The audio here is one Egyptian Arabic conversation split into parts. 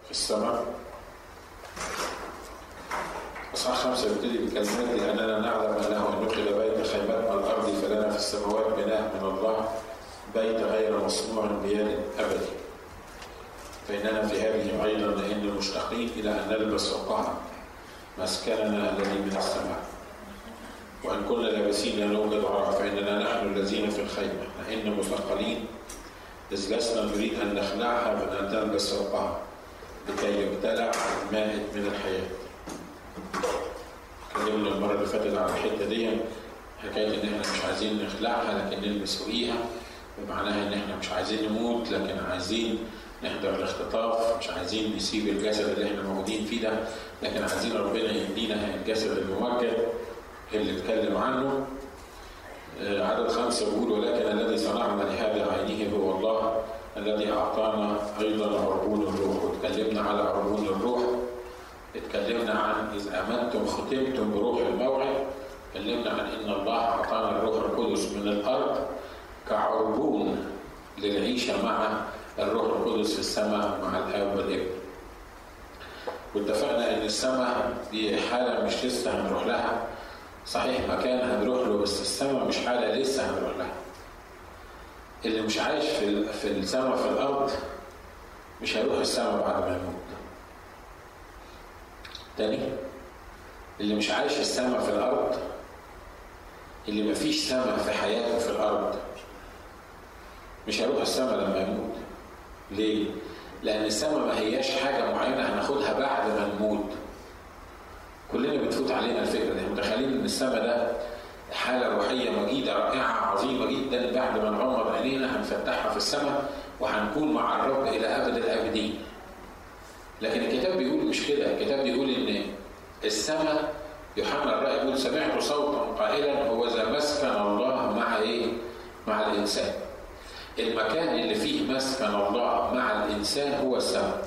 في السماء أصحاح خمسة يبتدي بكلمات لأننا نعلم أنه إن نقل بيت خيمتنا الأرض فلنا في السماوات بناء من الله بيت غير مصنوع بيد أبدي فإننا في هذه أيضا لأن مشتاقين إلى أن نلبس فوقها مسكننا الذي من السماء وأن كنا لابسين لا نوجد وراء فإننا نحن الذين في الخيمة لأن مثقلين إذ لسنا نريد أن نخلعها بل أن نلبس فوقها لكي يبتلع المائد من الحياة اتكلمنا المرة اللي فاتت على الحتة دي حكاية إن إحنا مش عايزين نخلعها لكن نلبس فوقيها بمعناها إن إحنا مش عايزين نموت لكن عايزين نحضر الاختطاف مش عايزين نسيب الجسد اللي احنا موجودين فيه ده لكن عايزين ربنا يدينا الجسد الممجد اللي اتكلم عنه عدد خمسة بيقول ولكن الذي صنعنا لهذا عينه هو الله الذي أعطانا أيضا عربون الروح واتكلمنا على عربون الروح اتكلمنا عن إذ آمنتم ختمتم بروح الموعد اتكلمنا عن إن الله أعطانا الروح القدس من الأرض كعربون للعيشة مع الروح القدس في السماء مع الآب والابن واتفقنا ان السماء دي حاله مش لسه هنروح لها صحيح مكان هنروح له بس السماء مش حاله لسه هنروح لها اللي مش عايش في في السماء في الارض مش هيروح السماء بعد ما يموت تاني اللي مش عايش السماء في الارض اللي مفيش سماء في حياته في الارض مش هيروح السماء لما يموت ليه؟ لأن السماء ما هياش حاجة معينة هناخدها بعد ما نموت. كلنا بتفوت علينا الفكرة دي، متخيلين إن السماء ده حالة روحية مجيدة رائعة عظيمة جدا بعد ما نغمض عينينا هنفتحها في السماء وهنكون مع الرب إلى أبد الآبدين. لكن الكتاب بيقول مش كده، الكتاب بيقول إن السماء يوحنا الرأي يقول سمعت صوتا قائلا هو ذا مسكن الله مع إيه؟ مع الإنسان. المكان اللي فيه مسكن الله مع الانسان هو السماء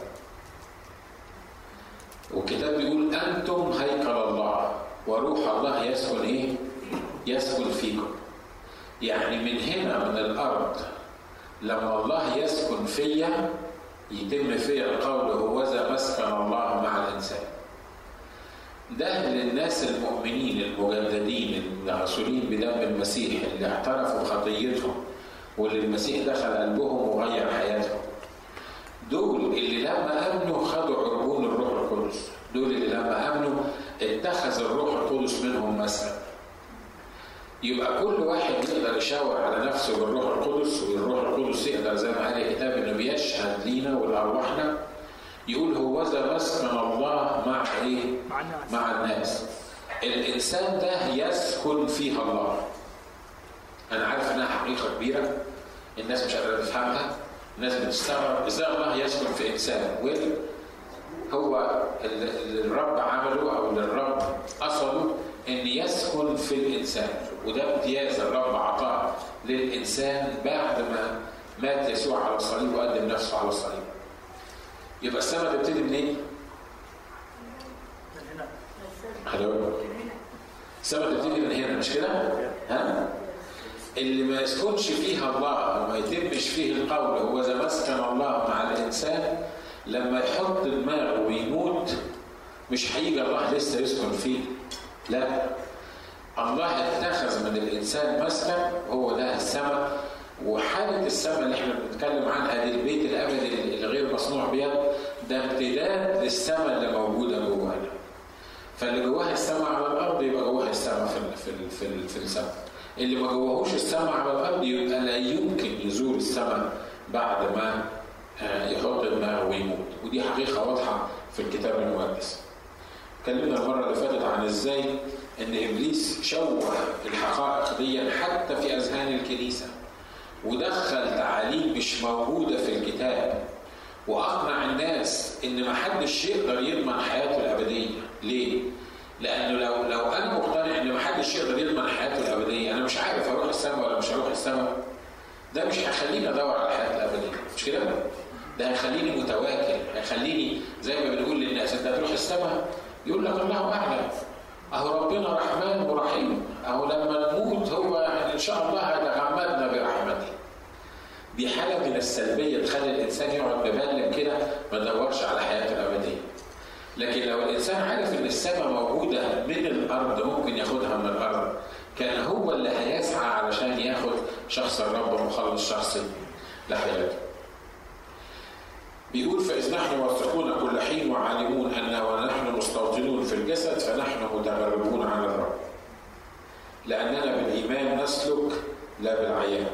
والكتاب بيقول انتم هيكل الله وروح الله يسكن ايه يسكن فيكم يعني من هنا من الارض لما الله يسكن فيا يتم فيا القول هو ذا مسكن الله مع الانسان ده للناس المؤمنين المجددين المغسولين بدم المسيح اللي اعترفوا بخطيتهم واللي المسيح دخل قلبهم وغير حياتهم دول اللي لما امنوا خدوا عربون الروح القدس دول اللي لما امنوا اتخذ الروح القدس منهم مثلا يبقى كل واحد يقدر يشاور على نفسه بالروح القدس والروح القدس يقدر زي ما قال الكتاب انه بيشهد لينا ولارواحنا يقول هو ذا مسكن الله مع ايه؟ مع الناس مع الناس الانسان ده يسكن فيها الله انا عارف انها حقيقه كبيره الناس مش قادره تفهمها الناس بتستغرب ازاي الله يسكن في انسان ويل هو اللي الرب عمله او اللي الرب اصله ان يسكن في الانسان وده امتياز الرب عطاه للانسان بعد ما مات يسوع على الصليب وقدم نفسه على الصليب يبقى السماء تبتدي منين؟ من هنا حلو السماء تبتدي من هنا مش كده؟ ها؟ اللي ما يسكنش فيها الله وما يتمش فيه القول هو ذا مسكن الله مع الانسان لما يحط دماغه ويموت مش هيجي الله لسه يسكن فيه لا الله اتخذ من الانسان مسكن هو ده السماء وحاله السماء اللي احنا بنتكلم عنها دي البيت الابدي اللي غير مصنوع بيد ده امتداد للسماء اللي موجوده جوانا فاللي جواها السماء على الارض يبقى جواها السماء في ال- في ال- في, ال- في السماء اللي ما جواهوش السماء على الارض يبقى لا يمكن يزور السماء بعد ما آه، يحط دماغه ويموت ودي حقيقه واضحه في الكتاب المقدس اتكلمنا المره اللي فاتت عن ازاي ان ابليس شوه الحقائق دي حتى في اذهان الكنيسه ودخل تعاليم مش موجوده في الكتاب واقنع الناس ان ما حدش يقدر يضمن حياته الابديه ليه لانه لو لو انا مقتنع ان ما حدش يقدر يضمن حياته الابديه انا مش عارف اروح السماء ولا مش هروح السماء ده مش هيخليني ادور على الحياه الابديه مش كده ده هيخليني متواكل هيخليني زي ما بنقول للناس انت هتروح السماء يقول لك الله اعلم اهو ربنا رحمن ورحيم اهو لما نموت هو ان شاء الله هيتغمدنا برحمته دي حاله من السلبيه تخلي الانسان يقعد مبلم كده ما يدورش على حياته الابديه لكن لو الانسان عارف ان السماء موجوده من الارض ممكن ياخدها من الارض كان هو اللي هيسعى علشان ياخد شخص الرب مخلص شخصي لحياته بيقول فإذ نحن واثقون كل حين وعالمون أن ونحن مستوطنون في الجسد فنحن متغربون عن الرب لأننا بالإيمان نسلك لا بالعيان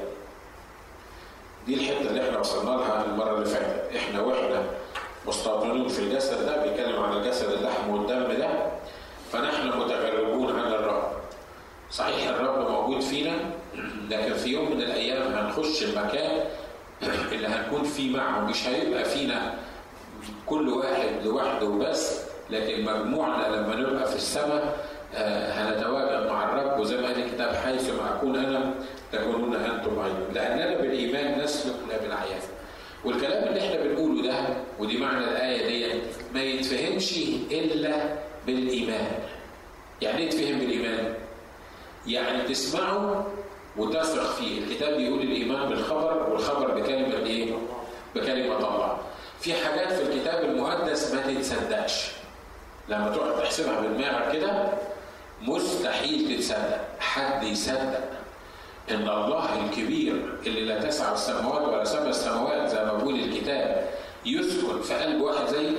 دي الحتة اللي احنا وصلنا لها المرة اللي فاتت احنا واحنا مستوطنون في الجسد ده بيتكلم عن الجسد اللحم والدم ده فنحن متغربون عن الرب صحيح الرب موجود فينا لكن في يوم من الايام هنخش المكان اللي هنكون فيه معه مش هيبقى فينا كل واحد لوحده بس لكن مجموعنا لما نبقى في السماء آه، هنتواجد مع الرب وزي ما قال الكتاب حيث ما اكون انا تكونون انتم ايضا لاننا بالايمان نسلك لا بالعيان والكلام اللي احنا بنقوله ده ودي معنى الايه دي ما يتفهمش الا بالايمان يعني ايه يتفهم بالايمان يعني تسمعه وتثق فيه الكتاب بيقول الايمان بالخبر والخبر بكلمه ايه بكلمه الله في حاجات في الكتاب المقدس ما تتصدقش لما تقعد تحسبها بدماغك كده مستحيل تتصدق حد يصدق ان الله الكبير اللي لا تسع السماوات ولا سبع السماوات زي ما بيقول الكتاب يسكن في قلب واحد زي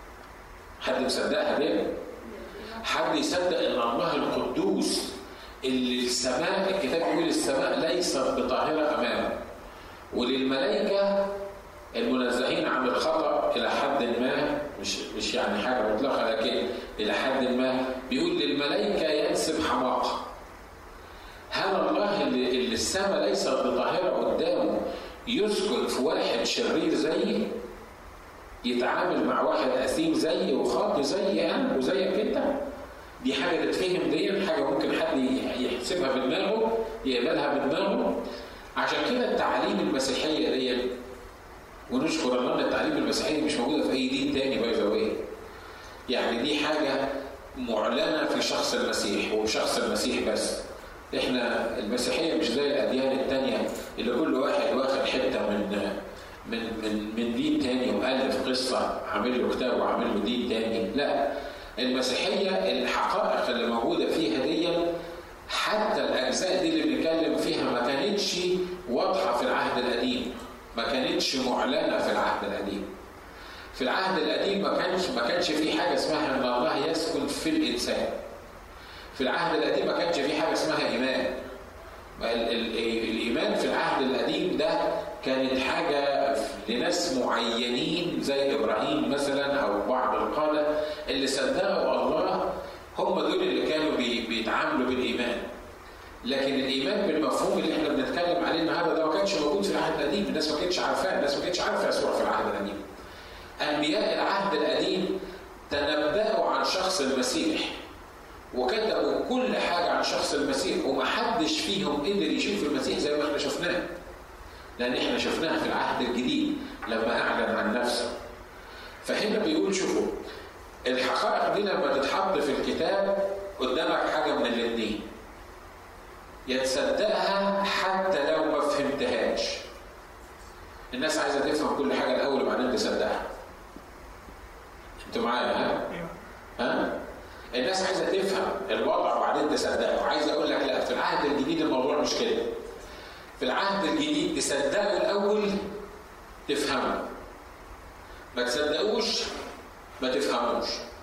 حد مصدقها دي حد يصدق ان الله القدوس اللي السماء الكتاب بيقول السماء ليست بطاهره امامه وللملائكه المنزهين عن الخطا الى حد ما مش مش يعني حاجه مطلقه لكن الى حد ما بيقول للملائكه ينسب حماقه هل الله اللي, اللي السماء ليست بطاهره قدامه يسكن في واحد شرير زيي يتعامل مع واحد اثيم زيي وخاطي زيي انا وزيك انت دي حاجه تتفهم دي حاجه ممكن حد يحسبها بدماغه يقبلها بدماغه عشان كده التعاليم المسيحيه دي ونشكر الله ان التعليم المسيحيه مش موجوده في اي دين تاني باي ذا يعني دي حاجه معلنه في شخص المسيح وبشخص المسيح بس احنا المسيحيه مش زي الاديان التانيه اللي كل واحد واخد حته من من من من دين تاني والف قصه عامل له كتاب وعامل له دين تاني لا المسيحيه الحقائق اللي موجوده فيها دي حتى الاجزاء دي اللي بنتكلم فيها ما كانتش واضحه في العهد القديم ما كانتش معلنه في العهد القديم في العهد القديم ما كانش ما كانش في حاجه اسمها ان الله يسكن في الانسان في العهد القديم ما كانش في حاجه اسمها ايمان الايمان في العهد القديم ده كانت حاجه لناس معينين زي ابراهيم مثلا او بعض القاده اللي صدقوا الله هم دول اللي كانوا بيتعاملوا بالايمان لكن الايمان بالمفهوم اللي احنا بنتكلم عليه النهارده ده ما كانش موجود في العهد القديم الناس ما كانتش عارفاه الناس ما كانتش عارفه يسوع في العهد القديم انبياء العهد القديم تنبأوا عن شخص المسيح وكتبوا كل حاجة عن شخص المسيح ومحدش فيهم قدر يشوف المسيح زي ما احنا شفناه لأن احنا شفناها في العهد الجديد لما أعلن عن نفسه فهنا بيقول شوفوا الحقائق دي لما تتحط في الكتاب قدامك حاجة من الاثنين يا تصدقها حتى لو ما فهمتهاش الناس عايزة تفهم كل حاجة الأول وبعدين تصدقها انتوا معايا ها؟ ها؟ الناس عايزه تفهم الوضع وبعدين تصدقه عايز اقول لك لا في العهد الجديد الموضوع مش كده في العهد الجديد تصدقه الاول تفهمه ما تصدقوش ما تفهموش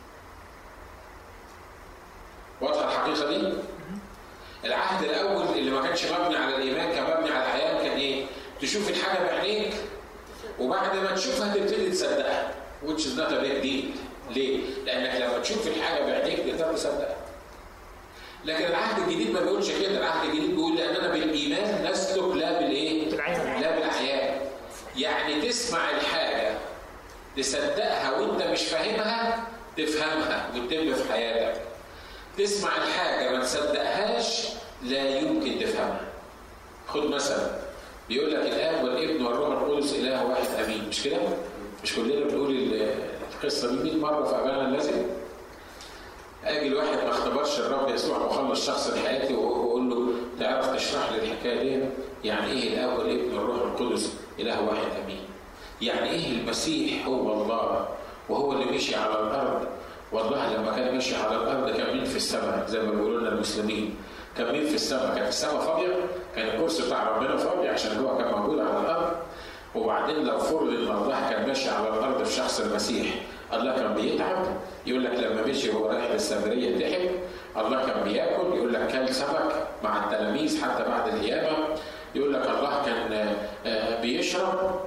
واضحه الحقيقه دي العهد الاول اللي ما كانش مبني على الايمان كان مبني على الحياه كان ايه تشوف الحاجه بعينيك وبعد ما تشوفها تبتدي تصدقها which is not a big deal ليه؟ لانك لما تشوف الحاجه بعينيك تقدر تصدقها لكن العهد الجديد ما بيقولش كده العهد الجديد بيقول لاننا بالايمان نسلك لا بالايه؟ لا بالاعيان يعني تسمع الحاجه تصدقها وانت مش فاهمها تفهمها وتتم في حياتك تسمع الحاجة ما تصدقهاش لا يمكن تفهمها خد مثلا بيقول لك الآب والابن والروح القدس إله واحد أمين مش كده؟ مش كلنا بنقول القصة دي 100 مرة في أبانا اللازم اجي الواحد ما اختبرش الرب يسوع مخلص شخص لحياتي واقول له تعرف تشرح لي الحكايه دي يعني ايه الاب والابن والروح القدس اله واحد امين يعني ايه المسيح هو الله وهو اللي مشي على الارض والله لما كان ماشي على الارض كان مين في السماء زي ما بيقولوا لنا المسلمين كان مين في السماء كان السماء فاضيه كان الكرسي بتاع ربنا فاضي عشان هو كان موجود على الارض وبعدين لو فرض ان الله كان ماشي على الارض في شخص المسيح الله كان بيتعب يقول لك لما مشي وهو رايح للسامريه تعب الله كان بياكل يقول لك كل سمك مع التلاميذ حتى بعد القيامه يقول لك الله كان بيشرب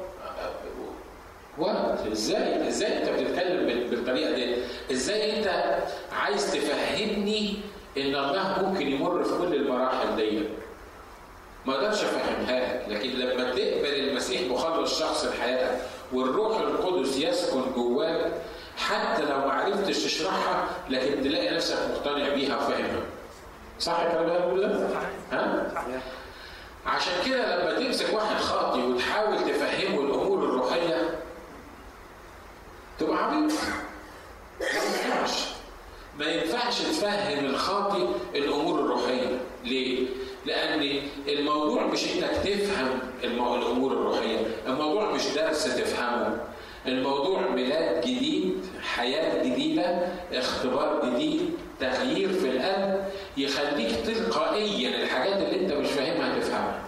وقت ازاي ازاي انت بتتكلم بالطريقه دي ازاي انت عايز تفهمني ان الله ممكن يمر في كل المراحل دي ما اقدرش افهمها لك لكن لما تقبل المسيح مخلص شخص لحياتك والروح القدس يسكن جواك حتى لو ما عرفتش تشرحها لكن تلاقي نفسك مقتنع بيها وفاهمها صح الكلام ده بقول ده؟ ها؟ عشان كده لما تمسك واحد خاطي وتحاول تفهمه الامور الروحيه تبقى عبيط ما ينفعش ما ينفعش تفهم الخاطي الامور الروحيه ليه؟ لان الموضوع مش انك تفهم الامور الروحيه الموضوع مش درس تفهمه الموضوع ميلاد جديد حياه جديده اختبار جديد تغيير في القلب يخليك تلقائيا الحاجات اللي انت مش فاهمها تفهمها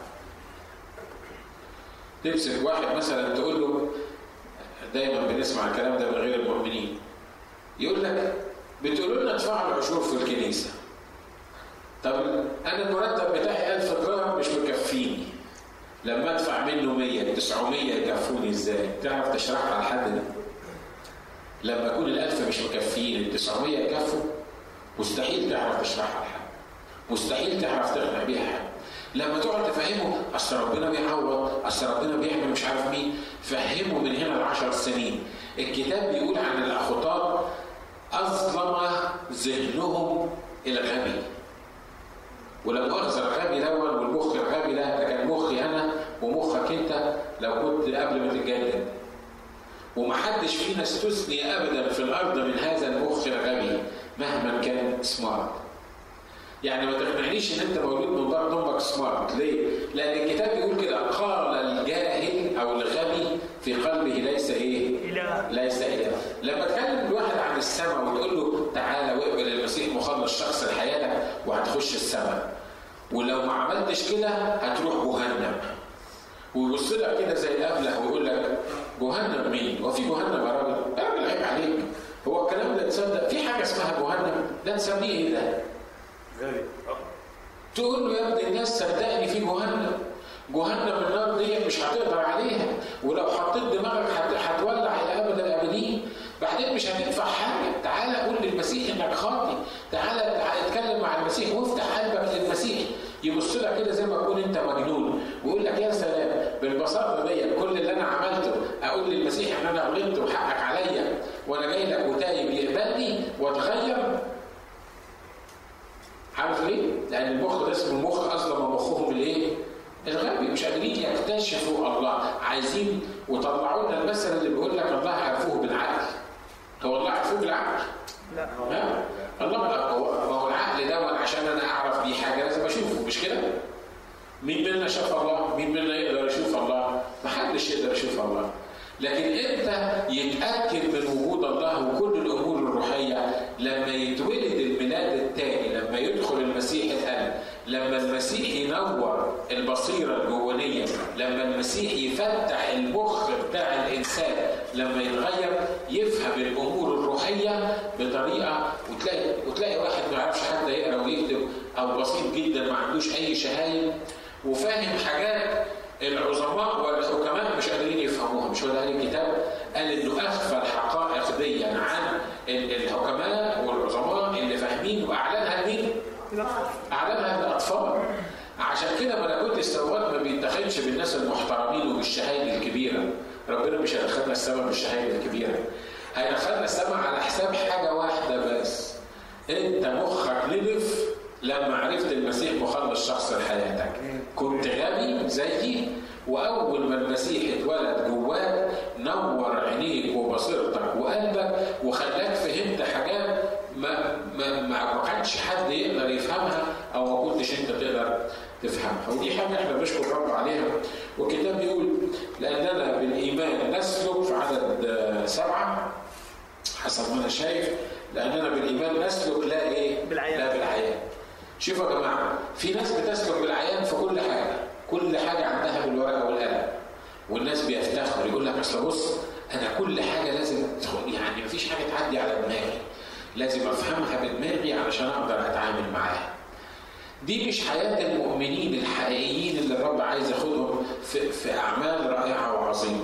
تمسك واحد مثلا تقول له دايما بنسمع الكلام ده من غير المؤمنين يقول لك بتقولوا لنا ادفعوا العشور في الكنيسه طب انا المرتب بتاعي 1000 دولار مش مكفيني لما ادفع منه 100 900 يكفوني ازاي؟ تعرف تشرحها لحد ده؟ لما يكون ال1000 مش مكفيين ال 900 يكفوا مستحيل تعرف تشرحها لحد مستحيل تعرف تقنع بيها حد لما تقعد تفهمه اصل ربنا بيعوض اصل ربنا بيعمل مش عارف مين فهمه من هنا لعشر سنين الكتاب بيقول عن الاخطاط اظلم ذهنهم الى الغبي ولو مؤاخذة الغبي الاول والمخ الغبي ده ده كان مخي انا ومخك انت لو كنت قبل ما تتجدد ومحدش فينا استثني ابدا في الارض من هذا المخ الغبي مهما كان سمارت يعني ما تقنعنيش ان انت مولود من بطن امك سمارت ليه؟ لان الكتاب بيقول كده قال الجاهل او الغبي في قلبه ليس ايه؟ إله. ليس اله لما تكلم الواحد عن السماء وتقول له تعالى واقبل المسيح مخلص شخص لحياتك وهتخش السماء ولو ما عملتش كده هتروح جهنم ويبص لك كده زي الابله ويقول لك جهنم مين؟ هو في جهنم يا راجل؟ يا راجل عيب عليك هو الكلام ده تصدق في حاجه اسمها جهنم ده نسميه ايه ده؟ غالي تقول له يا ابن الناس صدقني في جهنم جهنم النار دي مش هتقدر عليها ولو حطيت دماغك هت- هتولع الى ابد الابدين بعدين مش هتدفع حاجه تعالى قول للمسيح انك خاطي تعالى تع- اتكلم مع المسيح وافتح قلبك للمسيح يبص لك كده زي ما تكون انت مجنون ويقول لك يا سلام بالبساطه دي كل اللي انا عملته اقول للمسيح ان انا غلطت وحقك عليا وانا جاي لك وتايب يقبلني واتغير عارف ليه؟ لأن المخ ده اسمه المخ أظلم مخهم الإيه؟ الغبي مش قادرين يكتشفوا الله عايزين وطلعوا لنا المثل اللي بيقول لك الله عرفوه بالعقل هو الله عرفوه بالعقل لا ها؟ الله ما هو ما هو العقل ده عشان انا اعرف دي حاجه لازم اشوفه مش كده؟ مين منا شاف الله؟ مين منا يقدر يشوف الله؟ ما حدش يقدر يشوف الله. لكن امتى يتاكد من وجود الله وكل الامور الروحيه؟ لما يتولد الميلاد الثاني، لما يدخل المسيح القلب، لما المسيح ينور البصيره الجوانيه، لما المسيح يفتح المخ بتاع الانسان، لما يتغير يفهم الامور الروحيه بطريقه وتلاقي وتلاقي واحد ما يعرفش حتى يقرا ويكتب او بسيط جدا ما عندوش اي شهايد وفاهم حاجات العظماء والحكماء مش قادرين يفهموها مش هو ده قال الكتاب قال انه اخفى الحقائق دي عن ال- الحكماء والعظماء اللي فاهمين واعلنها لمين؟ اعلنها للاطفال عشان كده ملكوت السماوات ما بيتدخلش بالناس المحترمين وبالشهايد الكبيره ربنا مش هيدخلنا السماء بالشهايد الكبيره هيدخلنا السماء على حساب حاجه واحده بس انت مخك نضف لما عرفت المسيح مخلص شخص لحياتك كنت غبي زيي واول ما المسيح اتولد جواك نور عينيك وبصيرتك وقلبك وخلاك فهمت حاجات ما ما ما ما كانش حد يقدر يفهمها او ما كنتش انت تقدر تفهمها ودي حاجه احنا بنشكر الرب عليها والكتاب بيقول لاننا بالايمان نسلك في عدد سبعه حسب ما انا شايف لاننا بالايمان نسلك لا ايه؟ بالعيان. لا بالعيان شوفوا يا جماعه في ناس بتسلك بالعيان في كل حاجه كل حاجه عندها بالورقه والقلم والناس بيفتخروا يقول لك اصل بص انا كل حاجه لازم تدخل- يعني مفيش حاجه تعدي على دماغي لازم افهمها بدماغي علشان اقدر اتعامل معاها دي مش حياه المؤمنين الحقيقيين اللي الرب عايز ياخدهم في, في اعمال رائعه وعظيمه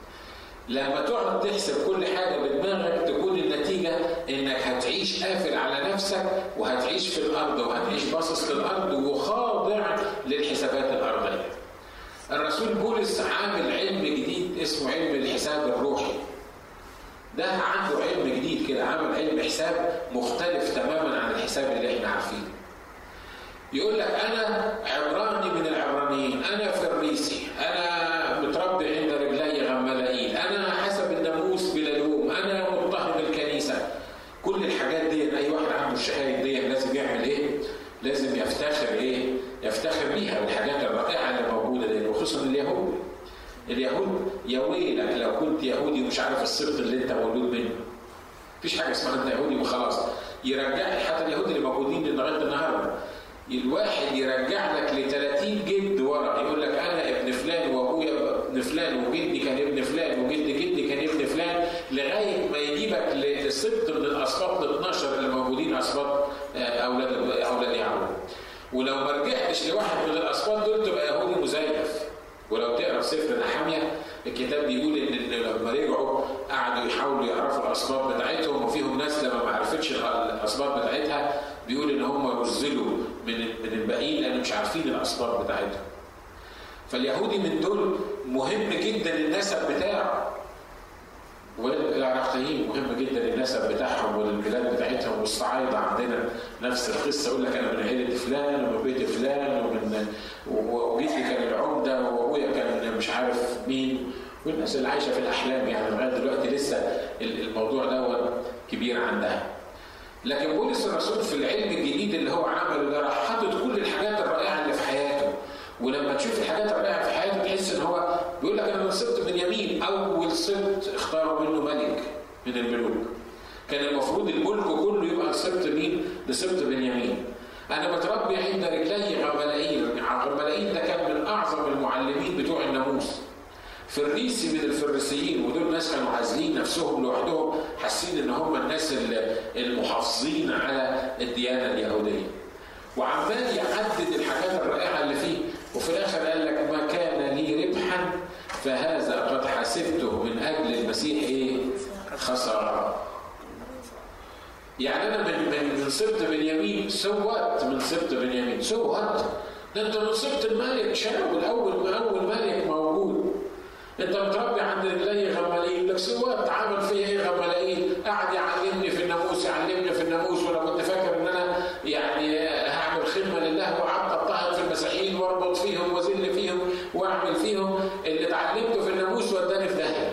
لما تقعد تحسب كل حاجة بدماغك تكون النتيجة انك هتعيش قافل على نفسك وهتعيش في الارض وهتعيش باصص للارض وخاضع للحسابات الارضية. الرسول بولس عامل علم جديد اسمه علم الحساب الروحي. ده عنده علم جديد كده عمل علم حساب مختلف تماما عن الحساب اللي احنا عارفينه. يقول لك انا عبراني من العبرانيين انا فريسي انا متربي عند رجلي غملائيل انا حسب الناموس بلا لوم انا مضطهد الكنيسه كل الحاجات دي اي واحد عنده الشهاده دي لازم يعمل ايه لازم يفتخر ايه يفتخر بيها بالحاجات الرائعه اللي موجوده دي وخصوصا اليهود اليهود يا ويلك لو كنت يهودي ومش عارف السبط اللي انت مولود منه مفيش حاجه اسمها انت يهودي وخلاص يرجع حتى اليهود اللي موجودين لغايه النهارده الواحد يرجع لك ل 30 جد ورا يقول لك انا ابن فلان وابويا ابن فلان وجدي كان ابن فلان وجد جدي كان ابن فلان لغايه ما يجيبك لسبط من الاسباط ال 12 اللي موجودين اسباط آه، اولاد اولاد يعقوب ولو ما رجعتش لواحد من الاسباط دول تبقى يهودي مزيف ولو تقرا في سفر نحاميه الكتاب بيقول ان إن لما رجعوا قعدوا يحاولوا يعرفوا الاسباط بتاعتهم وفيهم ناس لما ما عرفتش الاسباط بتاعتها بيقول ان هم رزلوا من من الباقيين لان مش عارفين الاسباط بتاعتهم. فاليهودي من دول مهم جدا النسب بتاعه والعراقيين مهم جدا النسب بتاعهم والبلاد بتاعتهم والصعايده عندنا نفس القصه يقول لك انا من عيله فلان ومن بيت فلان ومن وجدي كان العمده وابويا كان مش عارف مين والناس اللي عايشه في الاحلام يعني لغايه دلوقتي لسه الموضوع دوت كبير عندها. لكن بولس الرسول في العلم الجديد اللي هو عمله ده راح حاطط كل الحاجات الرائعه اللي في حياته ولما تشوف الحاجات الرائعه في حياته تحس ان هو بيقول لك انا من سبط بنيامين اول سبط اختاروا منه ملك من الملوك كان المفروض الملك كله يبقى لسبط مين؟ لسبط بنيامين انا متربي عند رجلي غملائيل غملائيل ده كان من اعظم المعلمين بتوع الناموس فريسي من الفريسيين ودول ناس كانوا عازلين نفسهم لوحدهم حاسين ان هم الناس المحافظين على الديانه اليهوديه وعمال يعدد الحاجات الرائعه اللي فيه وفي الاخر قال لك ما كان لي ربحا فهذا قد حسبته من اجل المسيح ايه؟ خساره. يعني انا من من من سبط بنيامين سوت من سبط بنيامين سوت ده انت من سبط الملك شاول اول اول ملك موجود انت متربي عند رجلي غمالين لك سوات عمل فيا ايه غمالين قعد يعلمني في الناموس يعلمني في الناموس وانا كنت فاكر ان انا يعني هعمل خدمه لله وقعدت اضطهد في المسيحيين واربط فيهم واذل فيهم واعمل فيهم اللي اتعلمته في الناموس وداني في داهيه.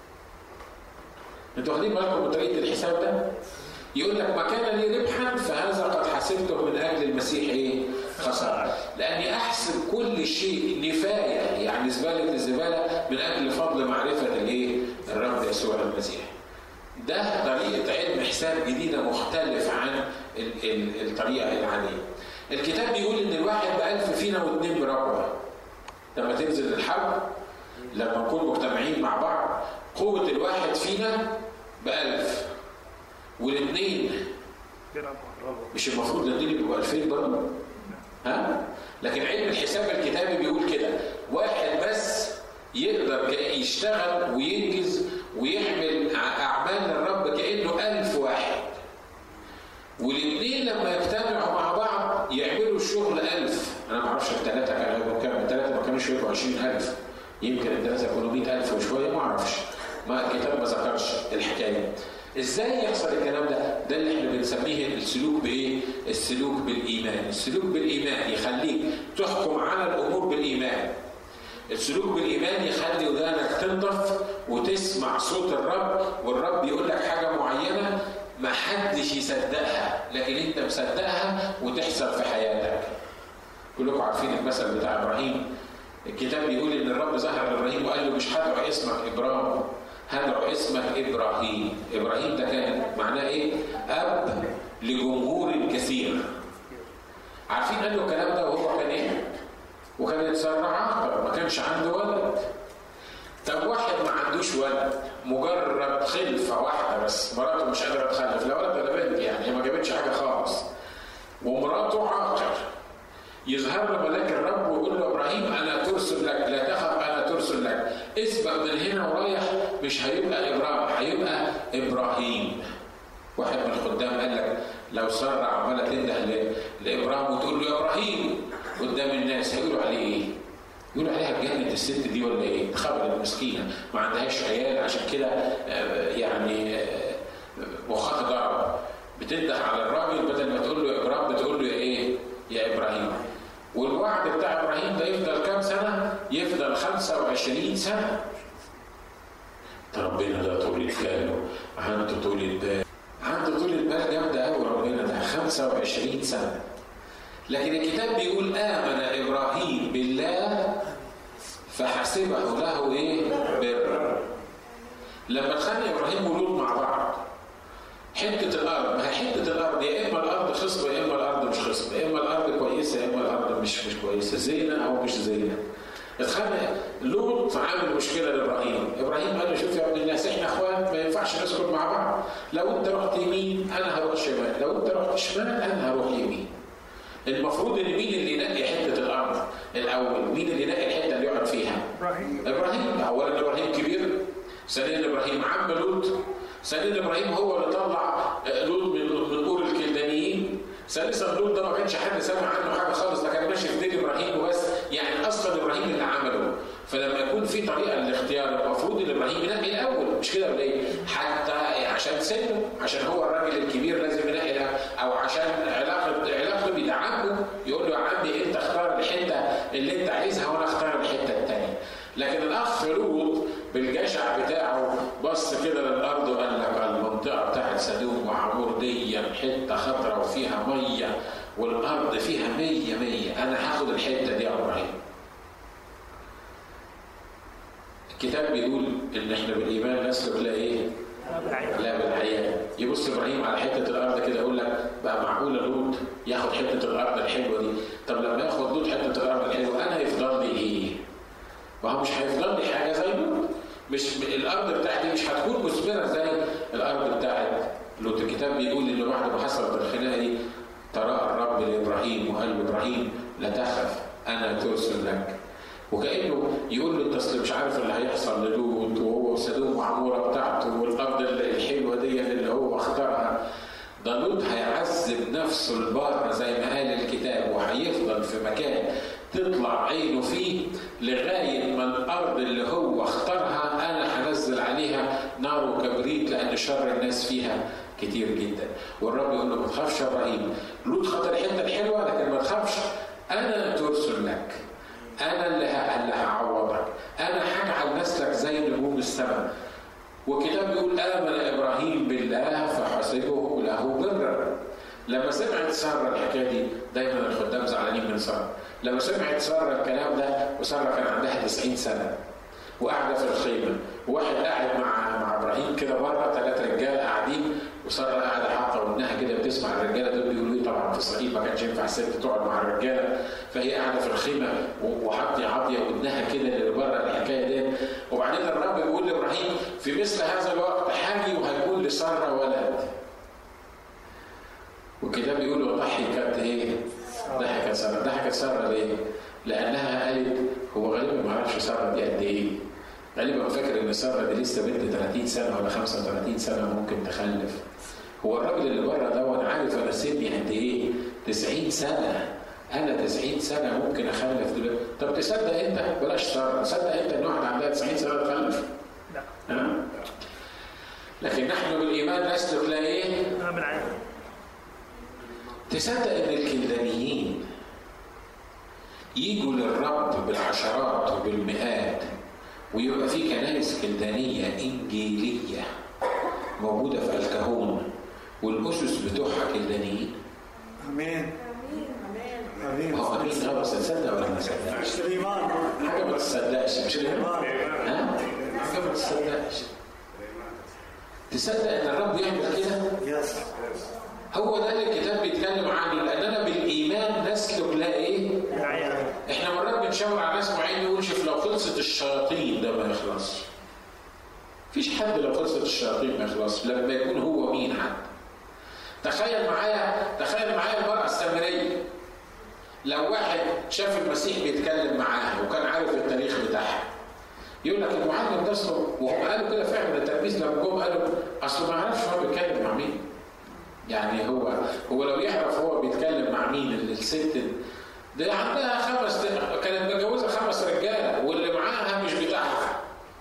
انتوا واخدين بالكم من طريقه الحساب ده؟ يقول لك ما كان لي ربحا فهذا قد حسبته من اجل المسيح ايه؟ خساره لاني احسب كل شيء نفايه يعني زباله الزباله من اجل فضل معرفه الايه؟ الرب يسوع المسيح. ده طريقه علم حساب جديده مختلف عن ال- ال- الطريقه العاديه. الكتاب بيقول ان الواحد بألف فينا واثنين بربع. لما تنزل الحرب لما نكون مجتمعين مع بعض قوه الواحد فينا بألف والاثنين مش المفروض الاثنين يبقوا 2000 برضه؟ ها؟ لكن علم الحساب الكتابي بيقول كده واحد بس يقدر ك- يشتغل وينجز ويعمل ع- اعمال الرب كانه ألف واحد والاثنين لما يجتمعوا مع بعض يعملوا الشغل ألف انا ما اعرفش الثلاثه كانوا هيبقوا كام الثلاثه ما كانوش يبقوا 20000 يمكن الثلاثه يكونوا 100000 وشويه ما اعرفش ما الكتاب ما ذكرش الحكايه ازاي يحصل الكلام ده؟ ده اللي احنا بنسميه السلوك بايه؟ السلوك بالايمان، السلوك بالايمان يخليك تحكم على الامور بالايمان. السلوك بالايمان يخلي ودانك تنضف وتسمع صوت الرب والرب يقول لك حاجه معينه ما حدش يصدقها لكن انت مصدقها وتحصل في حياتك. كلكم عارفين المثل بتاع ابراهيم الكتاب بيقول ان الرب ظهر لابراهيم وقال له مش هدعو اسمك ابراهيم هدعو اسمك ابراهيم ابراهيم ده كان معناه ايه اب لجمهور كثير عارفين قال له الكلام ده وهو كان ايه وكان يتسرع اكتر ما كانش عنده ولد طب واحد ما عندوش ولد مجرد خلفه واحده بس مراته مش قادره تخلف لا ولد ولا بنت يعني هي ما جابتش حاجه خالص ومراته عاقر يظهر له ملاك الرب ويقول له ابراهيم انا ترسل لك لا تخف انا ترسل لك اسبق من هنا ورايح مش هيبقى ابراهيم هيبقى ابراهيم واحد من الخدام قال لك لو ساره عماله تنده لابراهيم وتقول له يا ابراهيم قدام الناس هيقولوا عليه ايه؟ يقولوا عليها اتجنت الست دي ولا ايه؟ خبرت مسكينه ما عندهاش عيال عشان كده آه، يعني آه، مخها ضرب بتنده على الراجل بدل ما تقول له يا ابراهيم بتقول له يا ايه؟ يا ابراهيم والوعد بتاع ابراهيم ده يفضل كام سنه؟ يفضل 25 سنه ربنا ده طول البال عنده طول البال عنده طول البال جامده قوي ربنا ده 25 سنه لكن الكتاب بيقول آمن إبراهيم بالله فحسبه له إيه؟ بر لما اتخانق إبراهيم ولوط مع بعض حتة الأرض ما هي حتة الأرض يا إما الأرض خصبة يا إما الأرض مش خصبة يا إما الأرض كويسة يا إما الأرض مش مش كويسة زينة أو مش زينة اتخانق لوط عامل مشكله لابراهيم، ابراهيم قال له شوف يا ابن الناس احنا اخوات ما ينفعش نسكت مع بعض، لو انت رحت يمين انا هروح شمال، لو انت رحت شمال انا هروح يمين. المفروض ان مين اللي ينقي حته الارض الاول مين اللي ينقي الحته اللي يقعد فيها ابراهيم ابراهيم اولا ابراهيم كبير ثانيا ابراهيم عم لوط ثانيا ابراهيم هو اللي طلع لوط من من اور الكلدانيين ثالثا لوط ده ما كانش حد سمع عنه حاجه خالص ده كان ماشي في دين ابراهيم وبس يعني اصلا ابراهيم اللي عمله فلما يكون في طريقه للاختيار المفروض ان ابراهيم ينقي الاول مش كده ولا ايه؟ حتى عشان سنه عشان هو الراجل الكبير لازم ينقي او عشان علاقه علاقته بيدعمه يقول له يا عمي انت اختار الحته اللي انت عايزها وانا اختار الحته الثانيه. لكن الاخ لوط بالجشع بتاعه بص كده للارض وقال لك المنطقه بتاعت سدوم وعمور دي حته خضراء وفيها ميه والارض فيها مية مية انا هاخد الحته دي يا ابراهيم الكتاب بيقول ان احنا بالايمان نسلك لا ايه؟ لا بالحياه يبص ابراهيم على حته الارض كده يقول لك بقى معقوله لوط ياخد حته الارض الحلوه دي طب لما ياخد لوط حته الارض الحلوه انا هيفضل لي ايه؟ ما هو مش هيفضل لي حاجه زي لوط مش الارض بتاعتي مش هتكون مثمره زي الارض بتاعت لوط الكتاب بيقول ان بعد ما حصلت الخناقه دي تراءى الرب لابراهيم وقال له ابراهيم لا تخف انا ترسل لك وكانه يقول له انت مش عارف اللي هيحصل للوط وهو سدوم وعموره بتاعته والارض الحلوه دي اللي هو اختارها ده لوط هيعذب نفسه البار زي ما قال الكتاب وهيفضل في مكان تطلع عينه فيه لغايه ما الارض اللي هو اختارها انا هنزل عليها نار وكبريت لان شر الناس فيها كتير جدا والرب يقول له ما تخافش يا ابراهيم لوط خد الحته الحلوه لكن ما تخافش انا ترسل لك انا اللي اللي هعوضك انا هجعل نسلك زي نجوم السماء وكتاب بيقول امن ابراهيم بالله فحسبه له برا لما سمعت ساره الحكايه دي دايما الخدام زعلانين من ساره لما سمعت ساره الكلام ده وساره كان عندها 90 سنه وقاعده في الخيمه وواحد قاعد مع مع ابراهيم كده بره ثلاث رجاله قاعدين وساره قاعده حاطه ودنها كده بتسمع الرجاله دول بيقولوا ايه طبعا في اسرائيل ما كانش ينفع الست تقعد مع الرجاله فهي قاعده في الخيمه وحاطه عاطيه ودنها كده اللي بره الحكايه دي وبعدين الرب بيقول لابراهيم في مثل هذا الوقت حاجي وهيكون لساره ولد وكده بيقولوا ضحكت ايه؟ ضحكت ساره ضحكت ساره ليه؟ لانها قالت هو غالبا ما يعرفش ساره دي قد ايه؟ غالبا فاكر ان ساره دي لسه بنت 30 سنه ولا 35 سنه ممكن تخلف هو الراجل اللي بره ده وانا عارف انا سني قد ايه 90 سنه انا 90 سنه ممكن اخلف دلوقتي طب تصدق انت بلاش ساره تصدق انت ان واحده عندها 90 سنه تخلف؟ لا أه؟ لكن نحن بالايمان نسلك لا ايه؟ تصدق ان الكلدانيين يجوا للرب بالعشرات وبالمئات ويبقى في كنائس كلدانية إنجيلية موجودة في الكهون والأسس بتوعها كلدانيين أمين هو امين اه بس تصدق ولا ما تصدقش؟ الايمان حاجه ما تصدقش مش كده؟ ها؟ حاجه ما تصدقش تصدق ان الرب يعمل كده؟ يس هو ده اللي الكتاب بيتكلم عنه لاننا بالايمان نسلك لا ايه؟ احنا مرات بنشاور على ناس معين نقول شوف لو خلصت الشياطين ده ما يخلصش. مفيش حد لو خلصت الشياطين ما يخلصش لما يكون هو مين حد. تخيل معايا تخيل معايا المرأة السامرية لو واحد شاف المسيح بيتكلم معاها وكان عارف التاريخ بتاعها يقول لك المعلم ده اصله وهم قالوا كده فعلا التلاميذ لما جم قالوا اصله ما عرفش هو بيتكلم مع مين يعني هو هو لو يعرف هو بيتكلم مع مين الست ده عندها خمس كانت متجوزه خمس رجاله واللي معاها مش بتاعها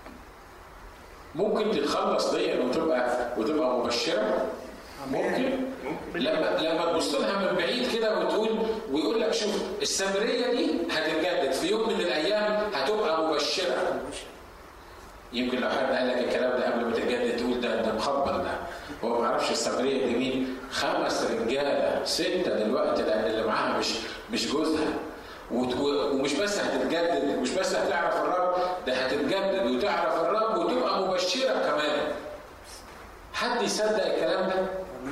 ممكن تتخلص دي وتبقى وتبقى مبشره ممكن لما لما تبص لها من بعيد كده وتقول ويقول لك شوف السامريه دي هتتجدد في يوم من الايام هتبقى مبشره يمكن لو حد قال لك الكلام ده قبل ما تتجدد تقول ده ده مخبر ده هو ما يعرفش السامريه دي مين خمس رجاله سته دلوقتي لان اللي معاها مش مش جوزها ومش بس هتتجدد مش بس هتعرف الرب ده هتتجدد وتعرف الرب وتبقى مبشره كمان حد يصدق الكلام ده؟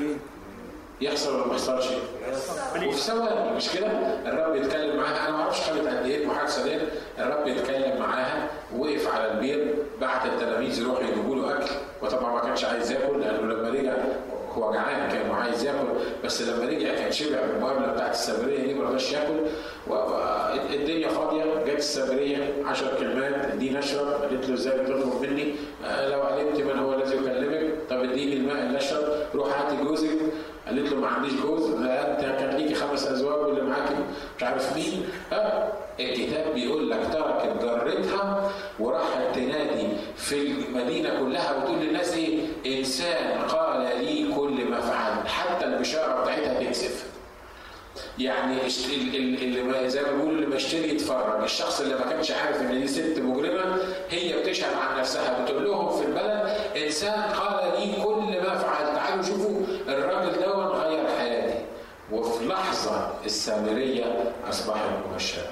يحصل ولا ما يحصلش؟ وفي ثواني مش كده؟ الرب يتكلم معاها انا ما اعرفش خدت قد ايه المحادثه دي الرب يتكلم معاها وقف على البير بعت التلاميذ يروحوا يجيبوا له اكل وطبعا ما كانش عايز ياكل لانه لما رجع هو جعان كان وعايز ياكل بس لما رجع كان شبع بالمقابله بتاعت السامريه دي ما رضاش ياكل الدنيا فاضيه جت السامريه 10 كلمات اديني اشرب قالت له ازاي بتطلب مني لو علمت من هو الذي يكلمك طب اديني الماء اللي اشرب روح هاتي جوزك قالت له ما عنديش جوز لا انت كان ليكي خمس ازواج واللي معاكي مش عارف مين اه الكتاب بيقول لك تركت جرتها وراحت تنادي في المدينه كلها وتقول للناس ايه انسان قال لي كل ما فعلت حتى البشاره بتاعتها تكسف يعني اللي زي ما بيقولوا اللي ما اشتري يتفرج الشخص اللي ما كانش عارف ان دي ست مجرمه هي بتشهد عن نفسها بتقول لهم في البلد انسان قال لي كل ما فعلت تعالوا شوفوا الراجل ده غير حياتي وفي لحظه السامريه اصبحت مبشره